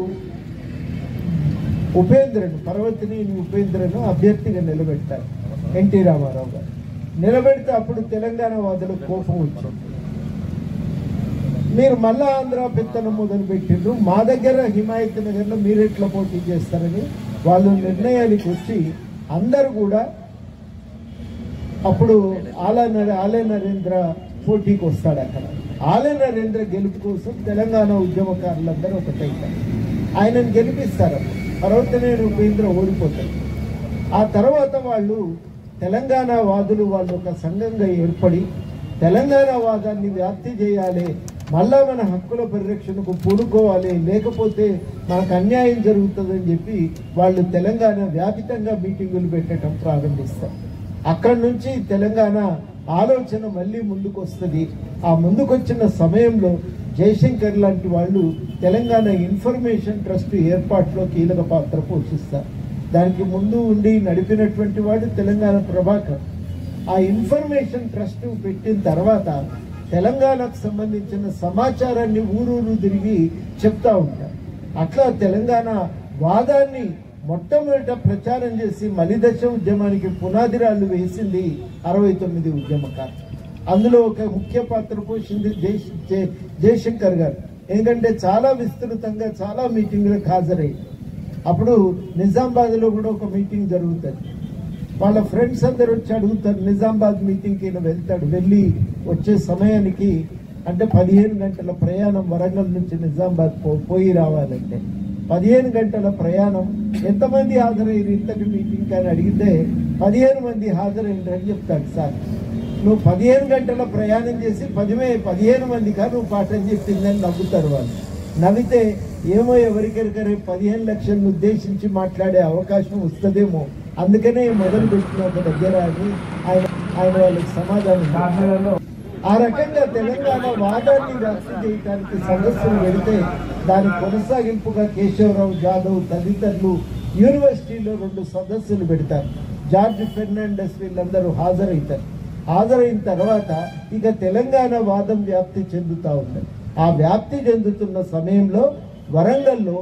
ఉపేంద్రను పర్వతిని ఉపేంద్రను అభ్యర్థిగా నిలబెట్టారు ఎన్టీ రామారావు గారు నిలబెడితే అప్పుడు తెలంగాణ వాదులకు కోపం వచ్చింది మీరు మళ్ళా ఆంధ్ర పెత్తనం మొదలు పెట్టిండ్రు మా దగ్గర హిమాయత్ నగర్లో మీరు ఎట్లా పోటీ చేస్తారని వాళ్ళు నిర్ణయానికి వచ్చి అందరూ కూడా అప్పుడు ఆలా నరే ఆలయ నరేంద్ర పోటీకి వస్తాడు అక్కడ ఆలయ నరేంద్ర గెలుపు కోసం తెలంగాణ ఉద్యమకారులందరూ ఒకటైతారు ఆయనను గెలిపిస్తారు పర్వతనేని ఉపేంద్ర ఓడిపోతాడు ఆ తర్వాత వాళ్ళు తెలంగాణ వాదులు వాళ్ళు ఒక సంఘంగా ఏర్పడి తెలంగాణ వాదాన్ని వ్యాప్తి చేయాలి మళ్ళా మన హక్కుల పరిరక్షణకు పూనుకోవాలి లేకపోతే మనకు అన్యాయం జరుగుతుందని చెప్పి వాళ్ళు తెలంగాణ వ్యాపితంగా మీటింగులు పెట్టడం ప్రారంభిస్తారు అక్కడి నుంచి తెలంగాణ ఆలోచన మళ్ళీ ముందుకు వస్తుంది ఆ ముందుకొచ్చిన సమయంలో జయశంకర్ లాంటి వాళ్ళు తెలంగాణ ఇన్ఫర్మేషన్ ట్రస్ట్ ఏర్పాటులో కీలక పాత్ర పోషిస్తారు దానికి ముందు ఉండి నడిపినటువంటి వాడు తెలంగాణ ప్రభాకర్ ఆ ఇన్ఫర్మేషన్ ట్రస్ట్ పెట్టిన తర్వాత తెలంగాణకు సంబంధించిన సమాచారాన్ని ఊరూరు తిరిగి చెప్తా ఉంటారు అట్లా తెలంగాణ వాదాన్ని మొట్టమొదట ప్రచారం చేసి మలిదశ ఉద్యమానికి పునాదిరాళ్ళు వేసింది అరవై తొమ్మిది ఉద్యమకారు అందులో ఒక ముఖ్య పాత్ర పోషింది జయశ్ జయ- జయశంకర్ గారు ఎందుకంటే చాలా విస్తృతంగా చాలా మీటింగ్లకు హాజరయ్యి అప్పుడు నిజామాబాద్ లో కూడా ఒక మీటింగ్ జరుగుతుంది వాళ్ళ ఫ్రెండ్స్ అందరు వచ్చి అడుగుతారు నిజామాబాద్ మీటింగ్కి ఈయన వెళ్తాడు వెళ్ళి వచ్చే సమయానికి అంటే పదిహేను గంటల ప్రయాణం వరంగల్ నుంచి నిజామాబాద్ పో- పోయి రావాలంటే పదిహేను గంటల ప్రయాణం ఎంతమంది హాజరయ్యారు ఇంతటి మీటింగ్ అని అడిగితే పదిహేను మంది హాజరైందని చెప్తాడు సార్ నువ్వు పదిహేను గంటల ప్రయాణం చేసి పదిమే పదిహేను మందికా నువ్వు పాఠం చెప్పిందని నవ్వుతారు వాళ్ళు నవ్వితే ఏమో ఎవరికెరక రేపు పదిహేను లక్షలను ఉద్దేశించి మాట్లాడే అవకాశం వస్తుందేమో అందుకనే మొదలు పెట్టిన ఒక దగ్గర అని ఆయన ఆయన వాళ్ళకి సమాధానం ఇచ్చారు. ఆ రకంగా తెలంగాణ వాదాన్ని వ్యాప్తి చేయడానికి సదస్సులు పెడితే దాని కొనసాగింపుగా కేశవరావు జాదవ్ తదితరులు యూనివర్సిటీలో రెండు సదస్సులు పెడతారు జార్జ్ ఫెర్నాండస్ వీళ్ళందరూ హాజరవుతారు హాజరైన తర్వాత ఇక తెలంగాణ వాదం వ్యాప్తి చెందుతా ఉంది ఆ వ్యాప్తి చెందుతున్న సమయంలో వరంగల్లో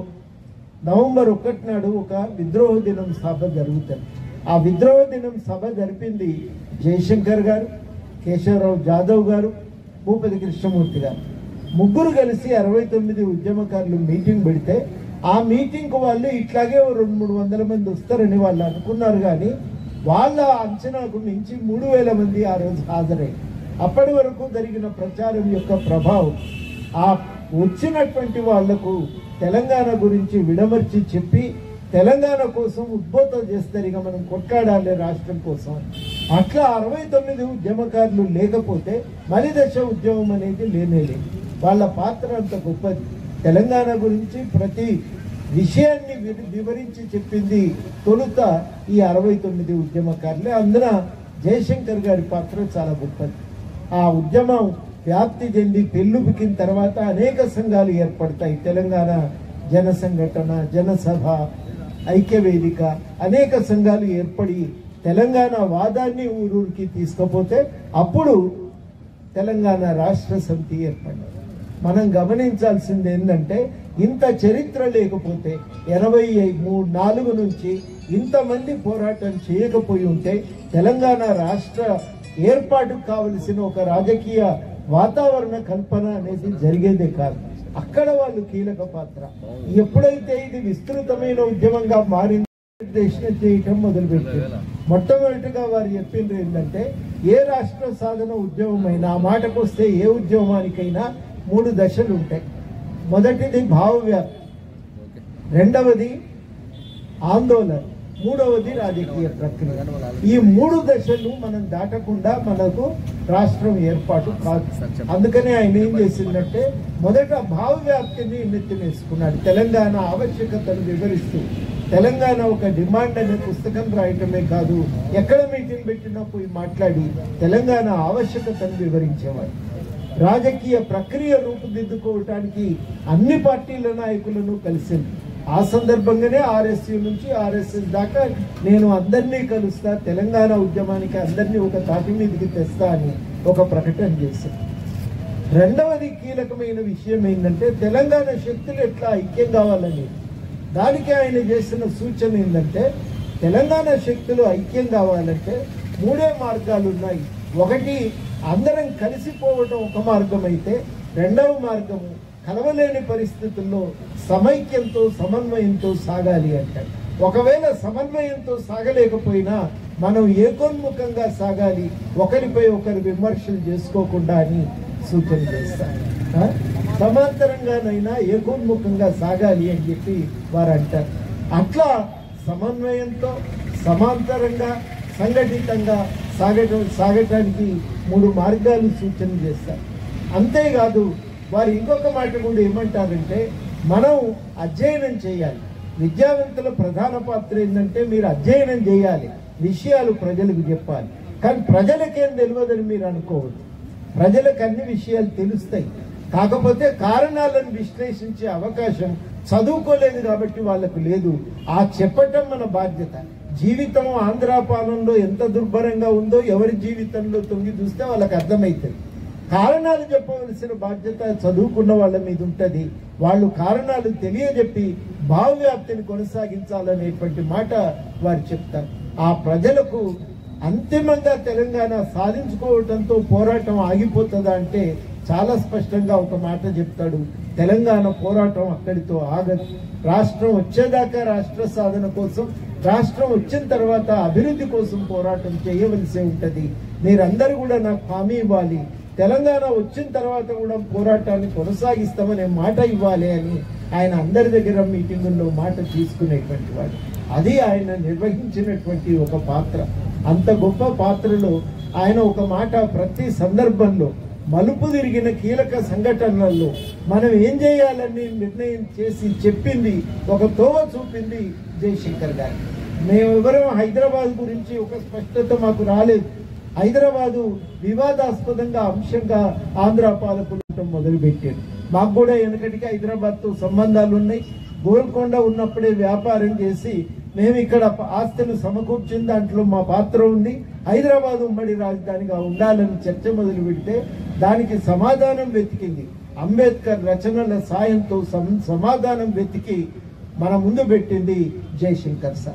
నవంబర్ ఒకటి నాడు ఒక విద్రోహ దినం సభ జరుగుతుంది ఆ విద్రోహ దినం సభ జరిపింది జయశంకర్ గారు కేశవరావు జాదవ్ గారు భూపతి కృష్ణమూర్తి గారు ముగ్గురు కలిసి అరవై తొమ్మిది ఉద్యమకారులు మీటింగ్ పెడితే ఆ మీటింగ్కు వాళ్ళు ఇట్లాగే ఓ రెండు మూడు వందల మంది వస్తారని వాళ్ళు అనుకున్నారు కానీ వాళ్ళ అంచనాకు మించి మూడు వేల మంది ఆ రోజు హాజరై అప్పటి వరకు జరిగిన ప్రచారం యొక్క ప్రభావం ఆ వచ్చినటువంటి వాళ్లకు తెలంగాణ గురించి విడమర్చి చెప్పి తెలంగాణ కోసం ఉద్బోధం చేస్తారు ఇక మనం కొట్లాడాలి రాష్ట్రం కోసం అట్లా అరవై తొమ్మిది ఉద్యమకారులు లేకపోతే మలిదశ ఉద్యమం అనేది లేనే లేదు వాళ్ళ పాత్ర అంత గొప్పది తెలంగాణ గురించి ప్రతి విషయాన్ని వి- వివరించి చెప్పింది తొలుత ఈ అరవై తొమ్మిది ఉద్యమకారులే అందున జయశంకర్ గారి పాత్ర చాలా గొప్పది ఆ ఉద్యమం వ్యాప్తి చెంది పెళ్ళుబికిన తర్వాత అనేక సంఘాలు ఏర్పడతాయి తెలంగాణ జన సంఘటన జనసభ ఐక్యవేదిక అనేక సంఘాలు ఏర్పడి తెలంగాణ వాదాన్ని ఊరూరికి తీసుకపోతే అప్పుడు తెలంగాణ రాష్ట్ర సమితి ఏర్పడింది మనం గమనించాల్సింది ఏంటంటే ఇంత చరిత్ర లేకపోతే ఎనభై మూడు నాలుగు నుంచి ఇంతమంది పోరాటం చేయకపోయి ఉంటే తెలంగాణ రాష్ట్ర ఏర్పాటుకు కావలసిన ఒక రాజకీయ వాతావరణ కల్పన అనేది జరిగేదే కాదు అక్కడ వాళ్ళు కీలక పాత్ర ఎప్పుడైతే ఇది విస్తృతమైన ఉద్యమంగా మారింది నిర్దేశన చేయటం మొదలుపెట్టింది మొట్టమొదటిగా వారు చెప్పింది ఏంటంటే ఏ రాష్ట్ర సాధన ఉద్యమమైనా ఆ మాటకు వస్తే ఏ ఉద్యమానికైనా మూడు దశలు ఉంటాయి మొదటిది భావవ్యాప్తి రెండవది ఆందోళన మూడవది రాజకీయ ప్రక్రియ ఈ మూడు దశలు మనం దాటకుండా మనకు రాష్ట్రం ఏర్పాటు కాదు అందుకనే ఆయన ఏం చేసిందంటే మొదట భావ వ్యాప్తిని నెత్తినేసుకున్నాడు తెలంగాణ ఆవశ్యకతను వివరిస్తూ తెలంగాణ ఒక డిమాండ్ అనే పుస్తకం రాయటమే కాదు ఎక్కడ మీటింగ్ పెట్టినా పోయి మాట్లాడి తెలంగాణ ఆవశ్యకతను వివరించేవాడు రాజకీయ ప్రక్రియ రూపుదిద్దుకోవటానికి అన్ని పార్టీల నాయకులను కలిసింది ఆ సందర్భంగానే ఆర్ఎస్యు నుంచి ఆర్ఎస్ఎస్ దాకా నేను అందరినీ కలుస్తా తెలంగాణ ఉద్యమానికి అందరినీ ఒక తాటి మీదకి తెస్తా అని ఒక ప్రకటన చేశాను రెండవది కీలకమైన విషయం ఏంటంటే తెలంగాణ శక్తులు ఎట్లా ఐక్యం కావాలని దానికి ఆయన చేసిన సూచన ఏంటంటే తెలంగాణ శక్తులు ఐక్యం కావాలంటే మూడే మార్గాలు ఉన్నాయి ఒకటి అందరం కలిసిపోవడం ఒక మార్గం అయితే రెండవ మార్గము కలవలేని పరిస్థితుల్లో సమైక్యంతో సమన్వయంతో సాగాలి అంటారు ఒకవేళ సమన్వయంతో సాగలేకపోయినా మనం ఏకోన్ముఖంగా సాగాలి ఒకరిపై ఒకరు విమర్శలు చేసుకోకుండా అని సూచన చేస్తారు ఆ? సమాంతరంగానైనా ఏకోన్ముఖంగా సాగాలి అని చెప్పి వారు అంటారు అట్లా సమన్వయంతో సమాంతరంగా సంఘటితంగా సాగటం సాగటానికి మూడు మార్గాలు సూచన చేస్తారు అంతేకాదు వారు ఇంకొక మాట కూడా ఏమంటారంటే మనం అధ్యయనం చేయాలి విద్యావంతుల ప్రధాన పాత్ర ఏంటంటే మీరు అధ్యయనం చేయాలి విషయాలు ప్రజలకు చెప్పాలి కానీ ప్రజలకేం తెలియదని మీరు అనుకోవద్దు ప్రజలకు అన్ని విషయాలు తెలుస్తాయి కాకపోతే కారణాలను విశ్లేషించే అవకాశం చదువుకోలేదు కాబట్టి వాళ్ళకు లేదు ఆ చెప్పటం మన బాధ్యత జీవితం ఆంధ్ర పాలనలో ఎంత దుర్భరంగా ఉందో ఎవరి జీవితంలో తొంగి చూస్తే వాళ్ళకి అర్థమవుతుంది కారణాలు చెప్పవలసిన బాధ్యత చదువుకున్న వాళ్ళ మీద ఉంటది వాళ్ళు కారణాలు తెలియజెప్పి భావవ్యాప్తిని కొనసాగించాలనేటువంటి మాట వారు చెప్తారు ఆ ప్రజలకు అంతిమంగా తెలంగాణ సాధించుకోవటంతో పోరాటం ఆగిపోతుందా అంటే చాలా స్పష్టంగా ఒక మాట చెప్తాడు తెలంగాణ పోరాటం అక్కడితో ఆగదు రాష్ట్రం వచ్చేదాకా రాష్ట్ర సాధన కోసం రాష్ట్రం వచ్చిన తర్వాత అభివృద్ధి కోసం పోరాటం చేయవలసి ఉంటది మీరందరూ కూడా నాకు హామీ ఇవ్వాలి తెలంగాణ వచ్చిన తర్వాత కూడా పోరాటాన్ని కొనసాగిస్తామనే మాట ఇవ్వాలి అని ఆయన అందరి దగ్గర మీటింగుల్లో మాట తీసుకునేటువంటి వాడు అది ఆయన నిర్వహించినటువంటి ఒక పాత్ర అంత గొప్ప పాత్రలో ఆయన ఒక మాట ప్రతి సందర్భంలో మలుపు తిరిగిన కీలక సంఘటనలలో మనం ఏం చేయాలని నిర్ణయం చేసి చెప్పింది ఒక తోవ చూపింది జయశంకర్ గారు మేమెవరం హైదరాబాద్ గురించి ఒక స్పష్టత మాకు రాలేదు హైదరాబాదు వివాదాస్పదంగా అంశంగా ఆంధ్ర పాలకులు ఉండటం మొదలుపెట్టారు మాకు కూడా వెనకటికి హైదరాబాద్ తో సంబంధాలు ఉన్నాయి గోల్కొండ ఉన్నప్పుడే వ్యాపారం చేసి మేము ఇక్కడ ఆస్తులు సమకూర్చిన దాంట్లో మా పాత్ర ఉంది హైదరాబాద్ ఉమ్మడి రాజధానిగా ఉండాలని చర్చ మొదలు పెడితే దానికి సమాధానం వెతికింది అంబేద్కర్ రచనల సాయంతో సమ- సమాధానం వెతికి మన ముందు పెట్టింది జయశంకర్ సార్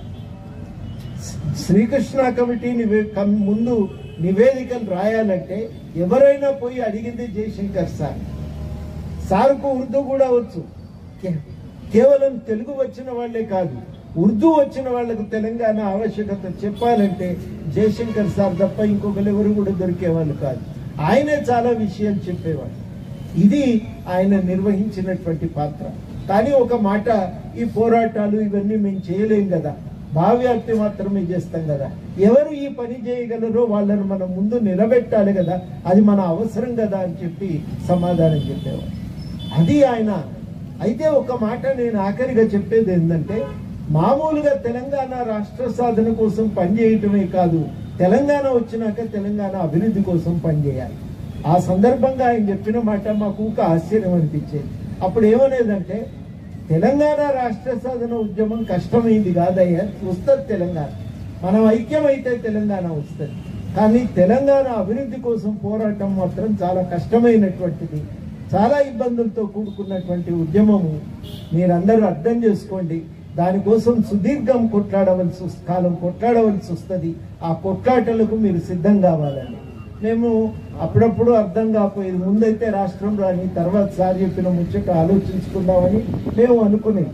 శ్రీకృష్ణ కమిటీ నివే- కం- ముందు నివేదికలు రాయాలంటే ఎవరైనా పోయి అడిగింది జయశంకర్ సార్ సార్కు ఉర్దూ కూడా వచ్చు కే- కేవలం తెలుగు వచ్చిన వాళ్ళే కాదు ఉర్దూ వచ్చిన వాళ్ళకు తెలంగాణ ఆవశ్యకత చెప్పాలంటే జయశంకర్ సార్ తప్ప ఇంకొకరు ఎవరు కూడా దొరికేవాళ్ళు కాదు ఆయనే చాలా విషయాలు చెప్పేవాడు ఇది ఆయన నిర్వహించినటువంటి పాత్ర కానీ ఒక మాట ఈ పోరాటాలు ఇవన్నీ మేము చేయలేం కదా భావ్యాప్తి మాత్రమే చేస్తాం కదా ఎవరు ఈ పని చేయగలరో వాళ్ళని మనం ముందు నిలబెట్టాలి కదా అది మన అవసరం కదా అని చెప్పి సమాధానం చెప్పేవాడు అది ఆయన అయితే ఒక మాట నేను ఆఖరిగా చెప్పేది ఏంటంటే మామూలుగా తెలంగాణ రాష్ట్ర సాధన కోసం పనిచేయటమే కాదు తెలంగాణ వచ్చినాక తెలంగాణ అభివృద్ధి కోసం పనిచేయాలి ఆ సందర్భంగా ఆయన చెప్పిన మాట మాకు ఒక ఆశ్చర్యం అనిపించేది అప్పుడు ఏమనేదంటే తెలంగాణ రాష్ట్ర సాధన ఉద్యమం కష్టమైంది కాదయ్యా వస్తుంది తెలంగాణ మనం ఐక్యమైతే తెలంగాణ వస్తుంది కానీ తెలంగాణ అభివృద్ధి కోసం పోరాటం మాత్రం చాలా కష్టమైనటువంటిది చాలా ఇబ్బందులతో కూడుకున్నటువంటి ఉద్యమము మీరందరూ అర్థం చేసుకోండి దానికోసం సుదీర్ఘం కొట్లాడవలసి వస్- కాలం కొట్లాడవలసి వస్తుంది ఆ కొట్లాటలకు మీరు సిద్ధం కావాలని మేము అప్పుడప్పుడు అర్థం కాకపోయేది ముందైతే రాష్ట్రం రాని తర్వాత సార్ చెప్పిన ముచ్చట ఆలోచించుకుందామని మేము అనుకునేది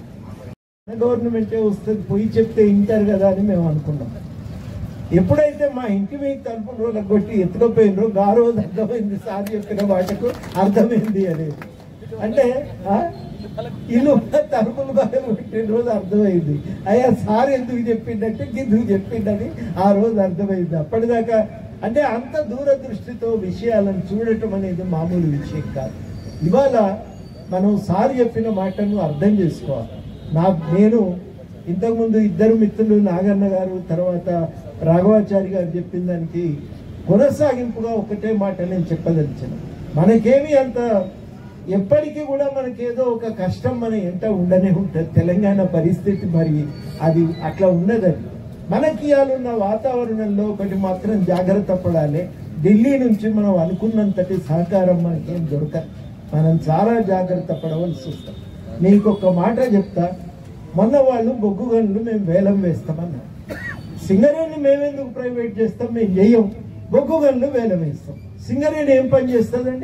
గవర్నమెంటే వస్తుంది పోయి చెప్తే ఇంటారు కదా అని మేము అనుకున్నాం ఎప్పుడైతే మా ఇంటి మీద తలుపు రోజులకు కొట్టి ఎత్తుకపోయినరో గా రోజు అర్థమైంది సార్ చెప్పిన వాటకు అర్థమైంది అనేది అంటే ఆ, ఇల్లు తలుపులు బాగా పెట్టిన రోజు అర్థమైంది అయ్యా సార్ ఎందుకు చెప్పిండంటే ఎందుకు చెప్పిండని ఆ రోజు అర్థమైంది అప్పటిదాకా అంటే అంత దూరదృష్టితో విషయాలను చూడటం అనేది మామూలు విషయం కాదు ఇవాళ మనం సార్ చెప్పిన మాటను అర్థం చేసుకోవాలి నా నేను ఇంతకుముందు ఇద్దరు మిత్రులు నాగన్న గారు తర్వాత రాఘవాచారి గారు చెప్పిన దానికి కొనసాగింపుగా ఒకటే మాట నేను చెప్పదలిచాను మనకేమి అంత ఎప్పటికీ కూడా మనకేదో ఒక కష్టం మన ఎంట ఉండనే ఉంటుంది తెలంగాణ పరిస్థితి మరి అది అట్లా ఉన్నదని మనకి ఇవాళ వాతావరణంలో ఒకటి మాత్రం జాగ్రత్త పడాలి ఢిల్లీ నుంచి మనం అనుకున్నంతటి సహకారం మనకేం దొరకదు మనం చాలా జాగ్రత్త పడవలసి వస్తాం మీకు ఒక మాట చెప్తా మొన్న వాళ్ళు బొగ్గు గనులు మేము వేలం వేస్తామన్నారు సింగరేణి మేమెందుకు ప్రైవేట్ చేస్తాం మేము చెయ్యం బొగ్గు గనులు వేలం వేస్తాం సింగరేణి ఏం పని చేస్తుందండి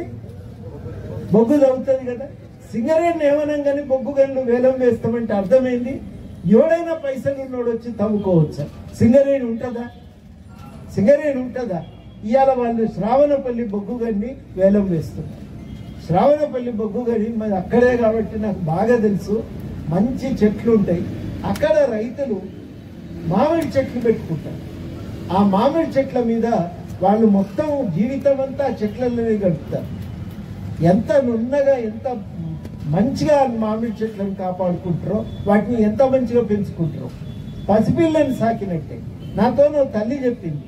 బొగ్గు తవ్వుతుంది కదా సింగరేణి ఏమనంగానే బొగ్గు గనులు వేలం వేస్తామంటే అర్థమైంది ఎవడైనా పైసలు ఉన్నోడు వచ్చి తవ్వుకోవచ్చా సింగరేణి ఉంటుందా సింగరేణి ఉంటుందా ఇవాళ వాళ్ళు శ్రావణపల్లి బొగ్గు గన్ని వేలం వేస్తున్నారు శ్రావణపల్లి బొగ్గు గని మరి అక్కడే కాబట్టి నాకు బాగా తెలుసు మంచి చెట్లు ఉంటాయి అక్కడ రైతులు మామిడి చెట్లు పెట్టుకుంటారు ఆ మామిడి చెట్ల మీద వాళ్ళు మొత్తం జీవితం అంతా ఆ చెట్లలోనే గడుపుతారు ఎంత నున్నగా ఎంత మంచిగా ఆ మామిడి చెట్లను కాపాడుకుంటారో వాటిని ఎంత మంచిగా పెంచుకుంటారో పసిపిల్లని సాకినట్టే నాతో నా తల్లి చెప్పింది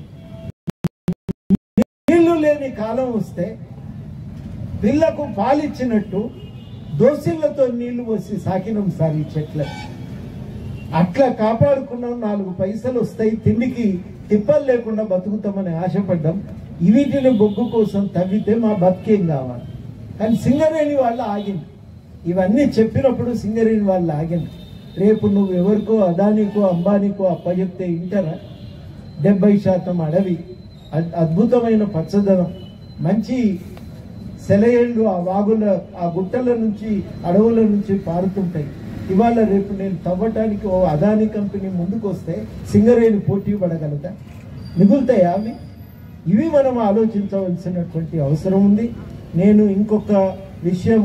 నీళ్లు లేని కాలం వస్తే పిల్లకు పాలిచ్చినట్టు దోసిళ్లతో నీళ్లు పోసి సాకినం సార్ ఈ చెట్లకు అట్లా కాపాడుకున్నాం నాలుగు పైసలు వస్తాయి తిండికి తిప్పలు లేకుండా బతుకుతామని ఆశపడ్డాం వీటిని బొగ్గు కోసం తవ్వితే మా బతికేం కావాలి కానీ సింగరేణి వాళ్ళు ఆగింది ఇవన్నీ చెప్పినప్పుడు సింగరేణి వాళ్ళు ఆగింది రేపు నువ్వు ఎవరికో అదానికో అంబానీకో అప్పచెప్తే ఇంటారా డెబ్బై శాతం అడవి అద్- అద్భుతమైన పచ్చదనం మంచి సెలయేళ్ళు ఆ వాగుల ఆ గుట్టల నుంచి అడవుల నుంచి పారుతుంటాయి ఇవాళ రేపు నేను తవ్వటానికి ఓ అదాని కంపెనీ ముందుకు వస్తే సింగరేణి పోటీ పడగలదా మిగులుతాయా అవి ఇవి మనం ఆలోచించవలసినటువంటి అవసరం ఉంది నేను ఇంకొక విషయం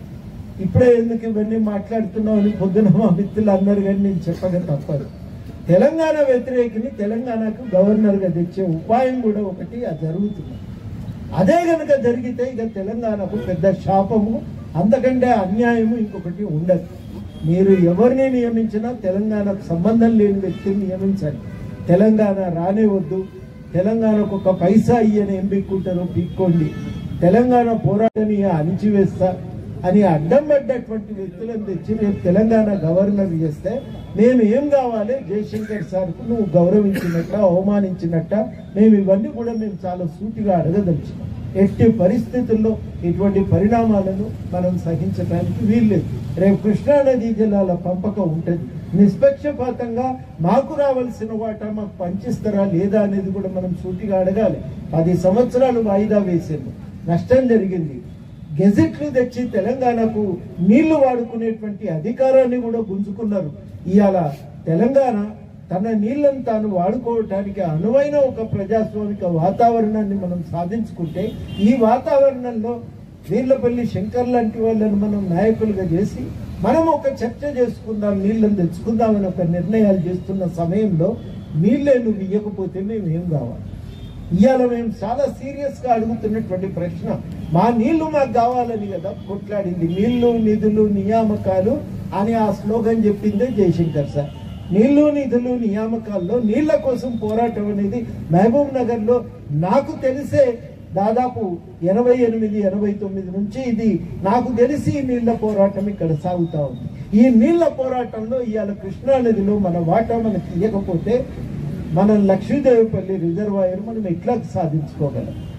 ఇప్పుడే ఎందుకు ఇవన్నీ మాట్లాడుతున్నావు అని పొద్దున మా మిత్రులు అన్నారు కానీ నేను చెప్పక తప్పదు తెలంగాణ వ్యతిరేకిని తెలంగాణకు గవర్నర్గా తెచ్చే ఉపాయం కూడా ఒకటి అది జరుగుతుంది అదే గనక జరిగితే ఇక తెలంగాణకు పెద్ద శాపము అంతకంటే అన్యాయము ఇంకొకటి ఉండదు మీరు ఎవరిని నియమించినా తెలంగాణకు సంబంధం లేని వ్యక్తిని నియమించాలి తెలంగాణ రానే వద్దు తెలంగాణకు ఒక పైసా ఇయ్యని ఏం పీక్కుంటారో పీక్కోండి తెలంగాణ పోరాటని అణిచివేస్తా అని అడ్డం పడ్డటువంటి వ్యక్తులను తెచ్చి రేపు తెలంగాణ గవర్నర్ చేస్తే మేము ఏం కావాలి జయశంకర్ సార్కు నువ్వు గౌరవించినట్ట అవమానించినట్ట మేము ఇవన్నీ కూడా మేము చాలా సూటిగా అడగదలిచినాం ఎట్టి పరిస్థితుల్లో ఇటువంటి పరిణామాలను మనం సహించడానికి వీల్లేదు రేపు కృష్ణానదీ జిల్లాల పంపకం ఉంటుంది నిష్పక్షపాతంగా మాకు రావాల్సిన వాటా మాకు పంచిస్తారా లేదా అనేది కూడా మనం సూటిగా అడగాలి పది సంవత్సరాలు వాయిదా వేసారు నష్టం జరిగింది గెజెట్లు తెచ్చి తెలంగాణకు నీళ్లు వాడుకునేటువంటి అధికారాన్ని కూడా గుంజుకున్నారు ఇవాళ తెలంగాణ తన నీళ్లను తాను వాడుకోవటానికి అనువైన ఒక ప్రజాస్వామిక వాతావరణాన్ని మనం సాధించుకుంటే ఈ వాతావరణంలో వీర్లపల్లి శంకర్ లాంటి వాళ్ళని మనం నాయకులుగా చేసి మనం ఒక చర్చ చేసుకుందాం నీళ్ళని తెచ్చుకుందామని ఒక నిర్ణయాలు చేస్తున్న సమయంలో నీళ్ళే నువ్వు ఇవ్వకపోతే మేము ఏం కావాలి ఇవాళ మేము చాలా సీరియస్ గా అడుగుతున్నటువంటి ప్రశ్న మా నీళ్లు మాకు కావాలని కదా కొట్లాడింది నీళ్లు నిధులు నియామకాలు అని ఆ స్లోగన్ చెప్పిందే జయశంకర్ సార్ నీళ్లు నిధులు నియామకాల్లో నీళ్ల కోసం పోరాటం అనేది మహబూబ్ నగర్ లో నాకు తెలిసే దాదాపు ఎనభై ఎనిమిది ఎనభై తొమ్మిది నుంచి ఇది నాకు తెలిసి ఈ నీళ్ల పోరాటం ఇక్కడ సాగుతా ఉంది ఈ నీళ్ల పోరాటంలో ఇవాళ కృష్ణా నదిలో మన వాటా మనకి ఇవ్వకపోతే మనం లక్ష్మీదేవిపల్లి రిజర్వాయర్ మనం ఎట్లా సాధించుకోగలం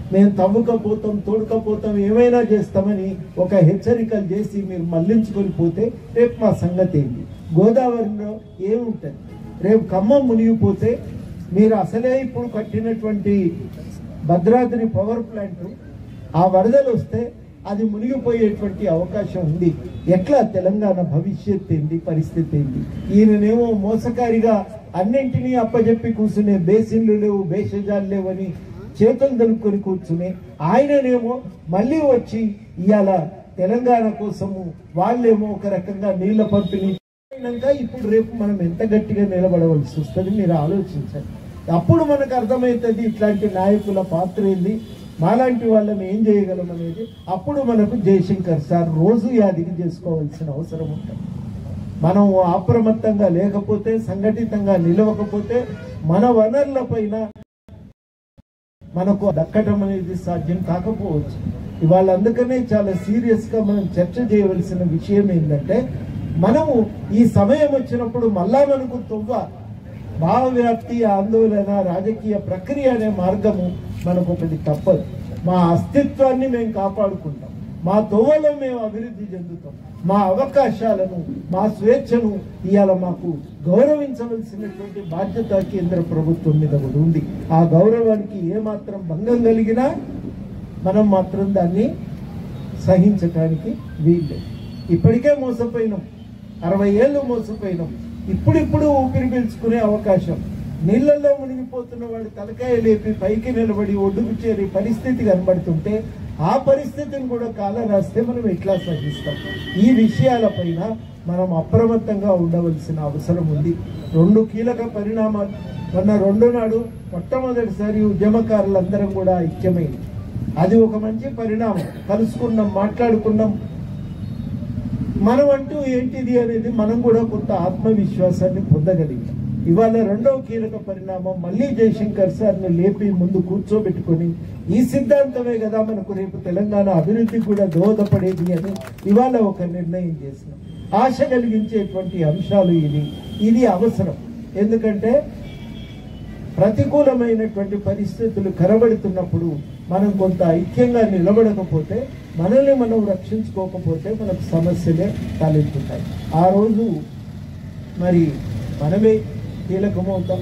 మేము తవ్వకపోతాం తోడుకపోతాం ఏమైనా చేస్తామని ఒక హెచ్చరికలు చేసి మీరు మళ్లించుకొని పోతే రేపు మా సంగతి ఏంటి గోదావరిలో ఏముంటుంది రేపు ఖమ్మం మునిగిపోతే మీరు అసలే ఇప్పుడు కట్టినటువంటి భద్రాద్రి పవర్ ప్లాంట్ ఆ వరదలు వస్తే అది మునిగిపోయేటువంటి అవకాశం ఉంది ఎట్లా తెలంగాణ భవిష్యత్ ఏంటి పరిస్థితి ఏంటి ఈయననేమో మోసకారిగా అన్నింటినీ అప్పజెప్పి కూర్చునే బేసిన్లు లేవు బేషజాలు లేవని చేతులు దలుపుకొని కూర్చునే ఆయననేమో మళ్ళీ వచ్చి ఇవాళ తెలంగాణ కోసము వాళ్ళేమో ఒక రకంగా నీళ్ల పంపిణీ అయినాక ఇప్పుడు రేపు మనం ఎంత గట్టిగా నిలబడవలసి వస్తుంది మీరు ఆలోచించండి అప్పుడు మనకు అర్థమవుతుంది ఇట్లాంటి నాయకుల పాత్ర ఏంది మాలాంటి వాళ్ళని ఏం చేయగలం అనేది అప్పుడు మనకు జయశంకర్ సార్ రోజు యాదికి చేసుకోవాల్సిన అవసరం ఉంటుంది మనం అప్రమత్తంగా లేకపోతే సంఘటితంగా నిలవకపోతే మన వనరుల పైన మనకు దక్కటం అనేది సాధ్యం కాకపోవచ్చు ఇవాళ అందుకనే చాలా సీరియస్ గా మనం చర్చ చేయవలసిన విషయం ఏంటంటే మనము ఈ సమయం వచ్చినప్పుడు మళ్ళా మనకు తొవ్వ భావవ్యాప్తి ఆందోళన రాజకీయ ప్రక్రియ అనే మార్గము మనకు ఒకటి తప్పదు మా అస్తిత్వాన్ని మేము కాపాడుకుంటాం మా తొవ్వలో మేము అభివృద్ధి చెందుతాం మా అవకాశాలను మా స్వేచ్ఛను ఇవాళ మాకు గౌరవించవలసినటువంటి బాధ్యత కేంద్ర ప్రభుత్వం మీద కూడా ఉంది ఆ గౌరవానికి ఏమాత్రం భంగం కలిగినా మనం మాత్రం దాన్ని సహించటానికి వీల్లేదు ఇప్పటికే మోసపోయినాం అరవై ఏళ్ళు మోసపోయినాం ఇప్పుడిప్పుడు ఊపిరి పీల్చుకునే అవకాశం నీళ్ళల్లో మునిగిపోతున్న వాడు తలకాయ లేపి పైకి నిలబడి ఒడ్డుకు చేరి పరిస్థితి కనబడుతుంటే ఆ పరిస్థితిని కూడా కాల రాస్తే మనం ఎట్లా సహిస్తాం ఈ విషయాలపైన మనం అప్రమత్తంగా ఉండవలసిన అవసరం ఉంది రెండు కీలక పరిణామాలు మొన్న రెండో నాడు మొట్టమొదటిసారి ఉద్యమకారులందరం కూడా ఐక్యమైంది అది ఒక మంచి పరిణామం కలుసుకున్నాం మాట్లాడుకున్నాం మనం అంటూ ఏంటిది అనేది మనం కూడా కొంత ఆత్మవిశ్వాసాన్ని పొందగలిగాం ఇవాళ రెండవ కీలక పరిణామం మళ్ళీ జయశంకర్ సార్ని లేపి ముందు కూర్చోబెట్టుకొని ఈ సిద్ధాంతమే కదా మనకు రేపు తెలంగాణ అభివృద్ధి కూడా దోహదపడేది అని ఇవాళ ఒక నిర్ణయం చేసినాం ఆశ కలిగించేటువంటి అంశాలు ఇది ఇది అవసరం ఎందుకంటే ప్రతికూలమైనటువంటి పరిస్థితులు కనబడుతున్నప్పుడు మనం కొంత ఐక్యంగా నిలబడకపోతే మనల్ని మనం రక్షించుకోకపోతే మనకు సమస్యలే తలెత్తుతాయి ఆ రోజు మరి మనమే కీలకమవుతాం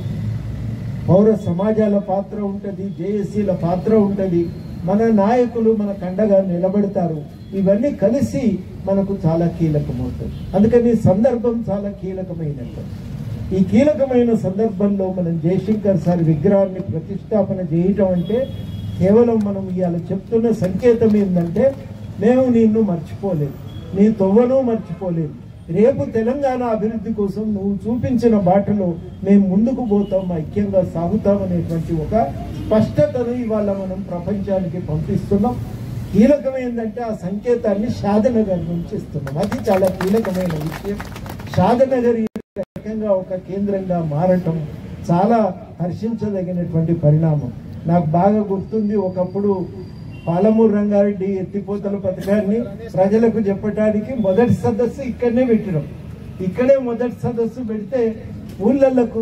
పౌర సమాజాల పాత్ర ఉంటుంది జేఏసీల పాత్ర ఉంటుంది మన నాయకులు మన కండగా నిలబడతారు ఇవన్నీ కలిసి మనకు చాలా కీలకమవుతుంది అందుకని ఈ సందర్భం చాలా కీలకమైనట్టు ఈ కీలకమైన సందర్భంలో మనం జయశంకర్ సార్ విగ్రహాన్ని ప్రతిష్టాపన చేయటం అంటే కేవలం మనం ఇవాళ చెప్తున్న సంకేతం ఏంటంటే మేము నిన్ను మర్చిపోలేదు నీ తొవ్వను మర్చిపోలేదు రేపు తెలంగాణ అభివృద్ధి కోసం నువ్వు చూపించిన బాటలో మేము ముందుకు పోతాం ఐక్యంగా సాగుతాం అనేటువంటి ఒక స్పష్టతను ఇవాళ మనం ప్రపంచానికి పంపిస్తున్నాం కీలకం ఏంటంటే ఆ సంకేతాన్ని షాదనగర్ నుంచి ఇస్తున్నాం అది చాలా కీలకమైన విషయం షాదనగర్ ఈ రకంగా ఒక కేంద్రంగా మారటం చాలా హర్షించదగినటువంటి పరిణామం నాకు బాగా గుర్తుంది ఒకప్పుడు పాలమూరు రంగారెడ్డి ఎత్తిపోతల పథకాన్ని ప్రజలకు చెప్పడానికి మొదటి సదస్సు ఇక్కడనే పెట్టడం ఇక్కడే మొదటి సదస్సు పెడితే ఊళ్ళకు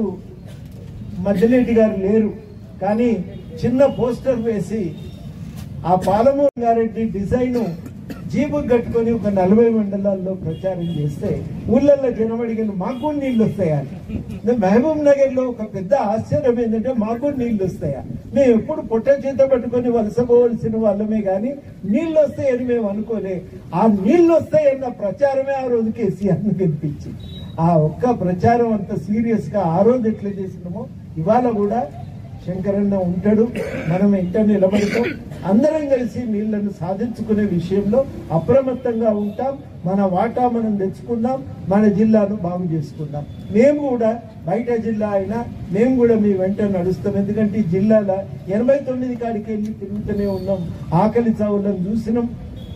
మధ్యలేటి గారు లేరు కానీ చిన్న పోస్టర్ వేసి ఆ పాలమూరు రంగారెడ్డి డిజైన్ జీపు కట్టుకొని ఒక నలభై మండలాల్లో ప్రచారం చేస్తే ఊళ్ళల్లో జనం అడిగిన మాకు కూడా నీళ్ళు వస్తాయా అంటే మహబూబ్ నగర్ లో ఒక పెద్ద ఆశ్చర్యం ఏంటంటే మాకు కూడా నీళ్ళు వస్తాయా మేము ఎప్పుడు పుట్ట చేత పట్టుకొని వలసపోవలసిన వాళ్ళమే కానీ నీళ్ళు వస్తాయని మేము అనుకోలే ఆ నీళ్ళు వస్తాయన్న ప్రచారమే ఆ రోజు కేసీఆర్ను కనిపించింది ఆ ఒక్క ప్రచారం అంత సీరియస్ గా ఆ రోజు ఎట్లా చేసినామో ఇవాళ కూడా శంకరన్న ఉంటాడు మనం ఎంట నిలబడతాం అందరం కలిసి నీళ్లను సాధించుకునే విషయంలో అప్రమత్తంగా ఉంటాం మన వాటా మనం తెచ్చుకుందాం మన జిల్లాను బాగు చేసుకుందాం మేము కూడా బయట జిల్లా అయినా మేము కూడా మీ వెంట నడుస్తాం ఎందుకంటే ఈ జిల్లాలో ఎనభై తొమ్మిది కాడికి వెళ్ళి తిరుగుతూనే ఉన్నాం ఆకలి చావులను చూసినాం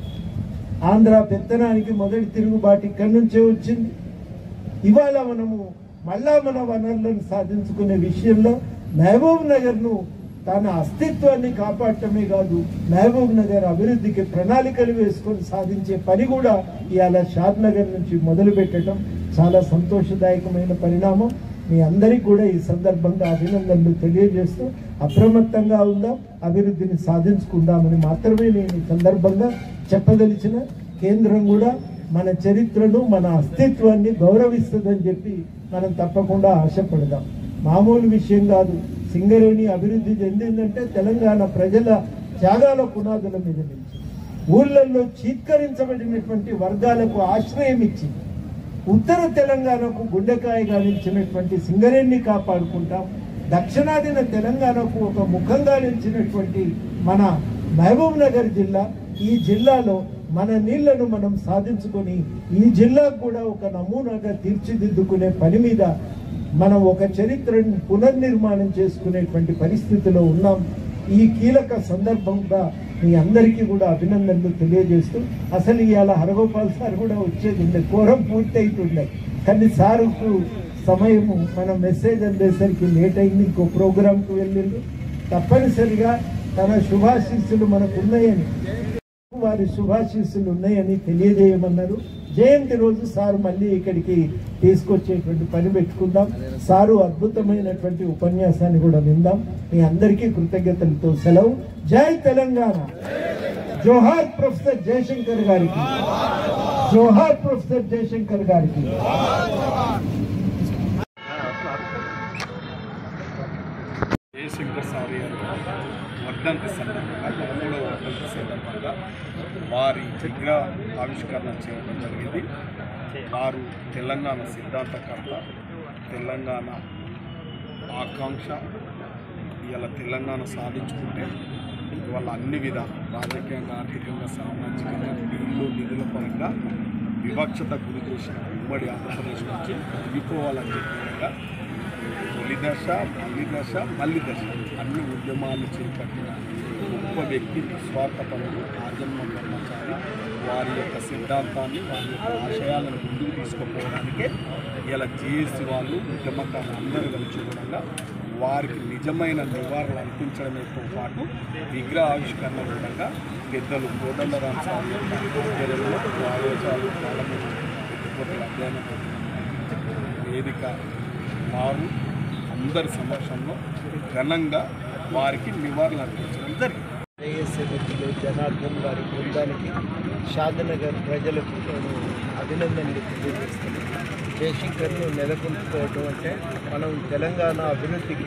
ఆంధ్ర పెత్తనానికి మొదటి తిరుగుబాటు ఇక్కడి నుంచే వచ్చింది ఇవాళ మనము మళ్ళా మన వనరులను సాధించుకునే విషయంలో మహబూబ్ నగర్ ను తన అస్తిత్వాన్ని కాపాడటమే కాదు మహబూబ్ నగర్ అభివృద్ధికి ప్రణాళికలు వేసుకొని సాధించే పని కూడా ఇవాళ షాద్ నగర్ నుంచి మొదలు పెట్టడం చాలా సంతోషదాయకమైన పరిణామం మీ అందరికీ కూడా ఈ సందర్భంగా అభినందనలు తెలియజేస్తూ అప్రమత్తంగా ఉందాం అభివృద్ధిని సాధించుకుందామని మాత్రమే నేను ఈ సందర్భంగా చెప్పదలిచిన కేంద్రం కూడా మన చరిత్రను మన అస్తిత్వాన్ని గౌరవిస్తుందని చెప్పి మనం తప్పకుండా ఆశపడదాం మామూలు విషయం కాదు సింగరేణి అభివృద్ధి చెందిందంటే తెలంగాణ ప్రజల త్యాగాల పునాదుల మీద నిలిచి ఊళ్ళల్లో చీత్కరించబడినటువంటి వర్గాలకు ఆశ్రయం ఇచ్చింది ఉత్తర తెలంగాణకు గుండెకాయగా నిలిచినటువంటి సింగరేణిని కాపాడుకుంటాం దక్షిణాదిన తెలంగాణకు ఒక ముఖంగా నిలిచినటువంటి మన మహబూబ్ నగర్ జిల్లా ఈ జిల్లాలో మన నీళ్లను మనం సాధించుకొని ఈ జిల్లాకు కూడా ఒక నమూనాగా తీర్చిదిద్దుకునే పని మీద మనం ఒక చరిత్రను పునర్నిర్మాణం చేసుకునేటువంటి పరిస్థితిలో ఉన్నాం ఈ కీలక సందర్భంగా మీ అందరికీ కూడా అభినందనలు తెలియజేస్తూ అసలు ఇవాళ హరగోపాల్ సార్ కూడా వచ్చేది ఉండే కోరం పూర్తి అవుతుండే కానీ సారుకు సమయము మన మెసేజ్ అందేసరికి లేట్ అయింది ఇంకో ప్రోగ్రాంకి వెళ్ళిండు తప్పనిసరిగా తన శుభాశీస్సులు మనకు ఉన్నాయని వారి శుభాశీస్సులు ఉన్నాయని తెలియజేయమన్నారు జయంతి రోజు సార్ మళ్ళీ ఇక్కడికి తీసుకొచ్చేటువంటి పని పెట్టుకుందాం సారు అద్భుతమైనటువంటి ఉపన్యాసాన్ని కూడా విందాం మీ అందరికీ కృతజ్ఞతలతో సెలవు జై తెలంగాణ జోహార్ ప్రొఫెసర్ జయశంకర్ గారికి జోహార్ ప్రొఫెసర్ జయశంకర్ గారికి జయశంకర్ సారి గారి వర్ధంతి సందర్భంగా పదమూడవ వర్ధంతి సందర్భంగా వారి విగ్రహ ఆవిష్కరణ చేయడం జరిగింది వారు తెలంగాణ సిద్ధాంతకర్త తెలంగాణ ఆకాంక్ష ఇవాళ తెలంగాణ సాధించుకుంటే ఇవాళ అన్ని విధాలు రాజకీయంగా ఆర్థికంగా సామాజికంగా నీళ్లు నిధుల పరంగా వివక్షత గురి చేసిన ఉమ్మడి ఆంధ్రప్రదేశ్ నుంచి విడిపోవాలని చెప్పినగా తొలి దశ మళ్ళీ దశ మళ్ళీ దశ అన్ని ఉద్యమాలు చేపట్టిన గొప్ప వ్యక్తి నిస్వార్థపరుడు ఆజన్మ బ్రహ్మచారి వారి యొక్క సిద్ధాంతాన్ని వారి యొక్క ఆశయాలను ముందుకు తీసుకుపోవడానికే ఇలా జేఏసీ వాళ్ళు ఉద్యమకారులు అందరూ కలిసి కూడా వారికి నిజమైన నివారణ అర్పించడంతో పాటు విగ్రహ ఆవిష్కరణ కూడా పెద్దలు కోదండరామ్ సార్ యొక్క ఆధ్వర్యంలో ఆలోచనలు పార్లమెంట్ పెట్టుకోవడం అధ్యయనం వేదిక వారు అందరి సమక్షంలో ఘనంగా వారికి నివారణ అర్పించడం జరిగింది ఏఎస్ఎఫ్లో జనార్దన్ గారి బృందానికి షాదనగర్ ప్రజలకు నేను అభినందనలు తెలియజేస్తున్నాను జయశంకర్ను నెలకొల్పుకోవటం అంటే మనం తెలంగాణ అభివృద్ధికి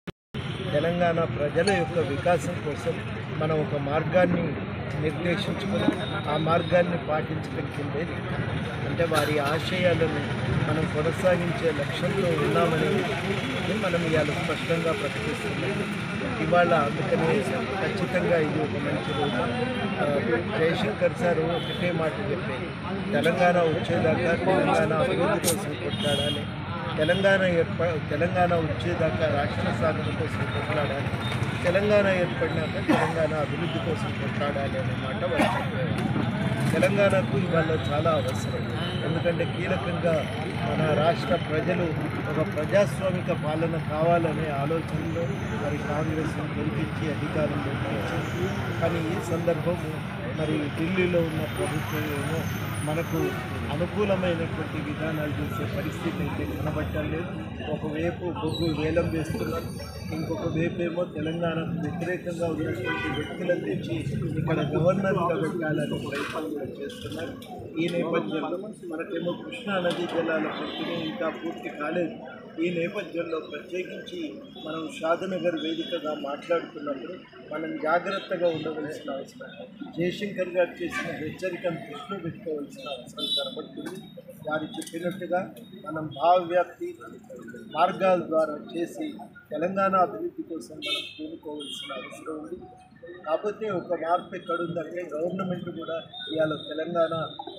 తెలంగాణ ప్రజల యొక్క వికాసం కోసం మనం ఒక మార్గాన్ని నిర్దేశించుకొని ఆ మార్గాన్ని పాటించడం కిందేది అంటే వారి ఆశయాలను మనం కొనసాగించే లక్ష్యంలో ఉన్నామని మనం ఇవాళ స్పష్టంగా ప్రకటిస్తున్నాం ఇవాళ అందుకనే ఖచ్చితంగా ఇది ఒక మంచి రోజు ఆ, జయశంకర్ సార్ ఒకటే మాట చెప్పేది తెలంగాణ వచ్చేదాకా తెలంగాణ అభివృద్ధి కోసం కొట్లాడాలి తెలంగాణ ఏర్ప తెలంగాణ వచ్చేదాకా రాష్ట్ర సాధన కోసం కొట్లాడాలి తెలంగాణ ఏర్పడినాక తెలంగాణ అభివృద్ధి కోసం కొట్లాడాలి అనే మాట వాళ్ళు చెప్పారు తెలంగాణకు ఇవాళ చాలా అవసరం ఎందుకంటే కీలకంగా మన రాష్ట్ర ప్రజలు ఒక ప్రజాస్వామిక పాలన కావాలనే ఆలోచనలో మరి కాంగ్రెస్ను గెలిపించి అధికారంలోకి వచ్చింది కానీ ఈ సందర్భం మరి ఢిల్లీలో ఉన్న ప్రభుత్వం ఏమో మనకు అనుకూలమైనటువంటి విధానాలు చేసే పరిస్థితి అయితే కనబట్టలేదు ఒకవైపు బొగ్గు వేలం వేస్తున్నారు ఇంకొక వైపు ఏమో తెలంగాణకు వ్యతిరేకంగా ఉన్నటువంటి వ్యక్తులను తెచ్చి ఇక్కడ గవర్నర్గా పెట్టాలని ప్రయత్నం కూడా చేస్తున్నారు ఈ నేపథ్యంలో మనకేమో కృష్ణా నదీ జలాల పంపిణీ ఇంకా పూర్తి కాలేదు ఈ నేపథ్యంలో ప్రత్యేకించి మనం షాదనగర్ వేదికగా మాట్లాడుతున్నప్పుడు మనం జాగ్రత్తగా ఉండవలసిన అవసరం జయశంకర్ గారు చేసిన హెచ్చరికను దృష్టిలో పెట్టుకోవాల్సిన అవసరం కనబడుతుంది వారు చెప్పినట్టుగా మనం భావవ్యాప్తి మార్గాల ద్వారా చేసి తెలంగాణ అభివృద్ధి కోసం మనం కూనుకోవాల్సిన అవసరం ఉంది కాకపోతే ఒక మార్పు ఎక్కడుందంటే గవర్నమెంట్ కూడా ఇవాళ తెలంగాణ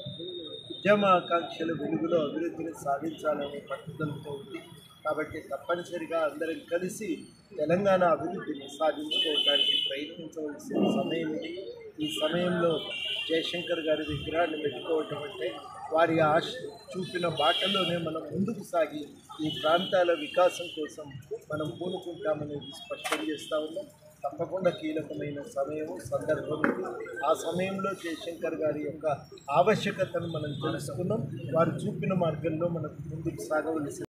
ఉద్యమ ఆకాంక్షల వెలుగులో అభివృద్ధిని సాధించాలనే పట్టుదలతో ఉంది కాబట్టి తప్పనిసరిగా అందరం కలిసి తెలంగాణ అభివృద్ధిని సాధించుకోవడానికి ప్రయత్నించవలసిన సమయం ఇది ఈ సమయంలో జయశంకర్ గారి విగ్రహాన్ని పెట్టుకోవటం అంటే వారి ఆశ చూపిన బాటలోనే మనం ముందుకు సాగి ఈ ప్రాంతాల వికాసం కోసం మనం పూనుకుంటామనేది స్పష్టం చేస్తా ఉన్నాం తప్పకుండా కీలకమైన సమయం సందర్భం ఇది ఆ సమయంలో జయశంకర్ గారి యొక్క ఆవశ్యకతను మనం తెలుసుకున్నాం వారు చూపిన మార్గంలో మనం ముందుకు సాగవలసిన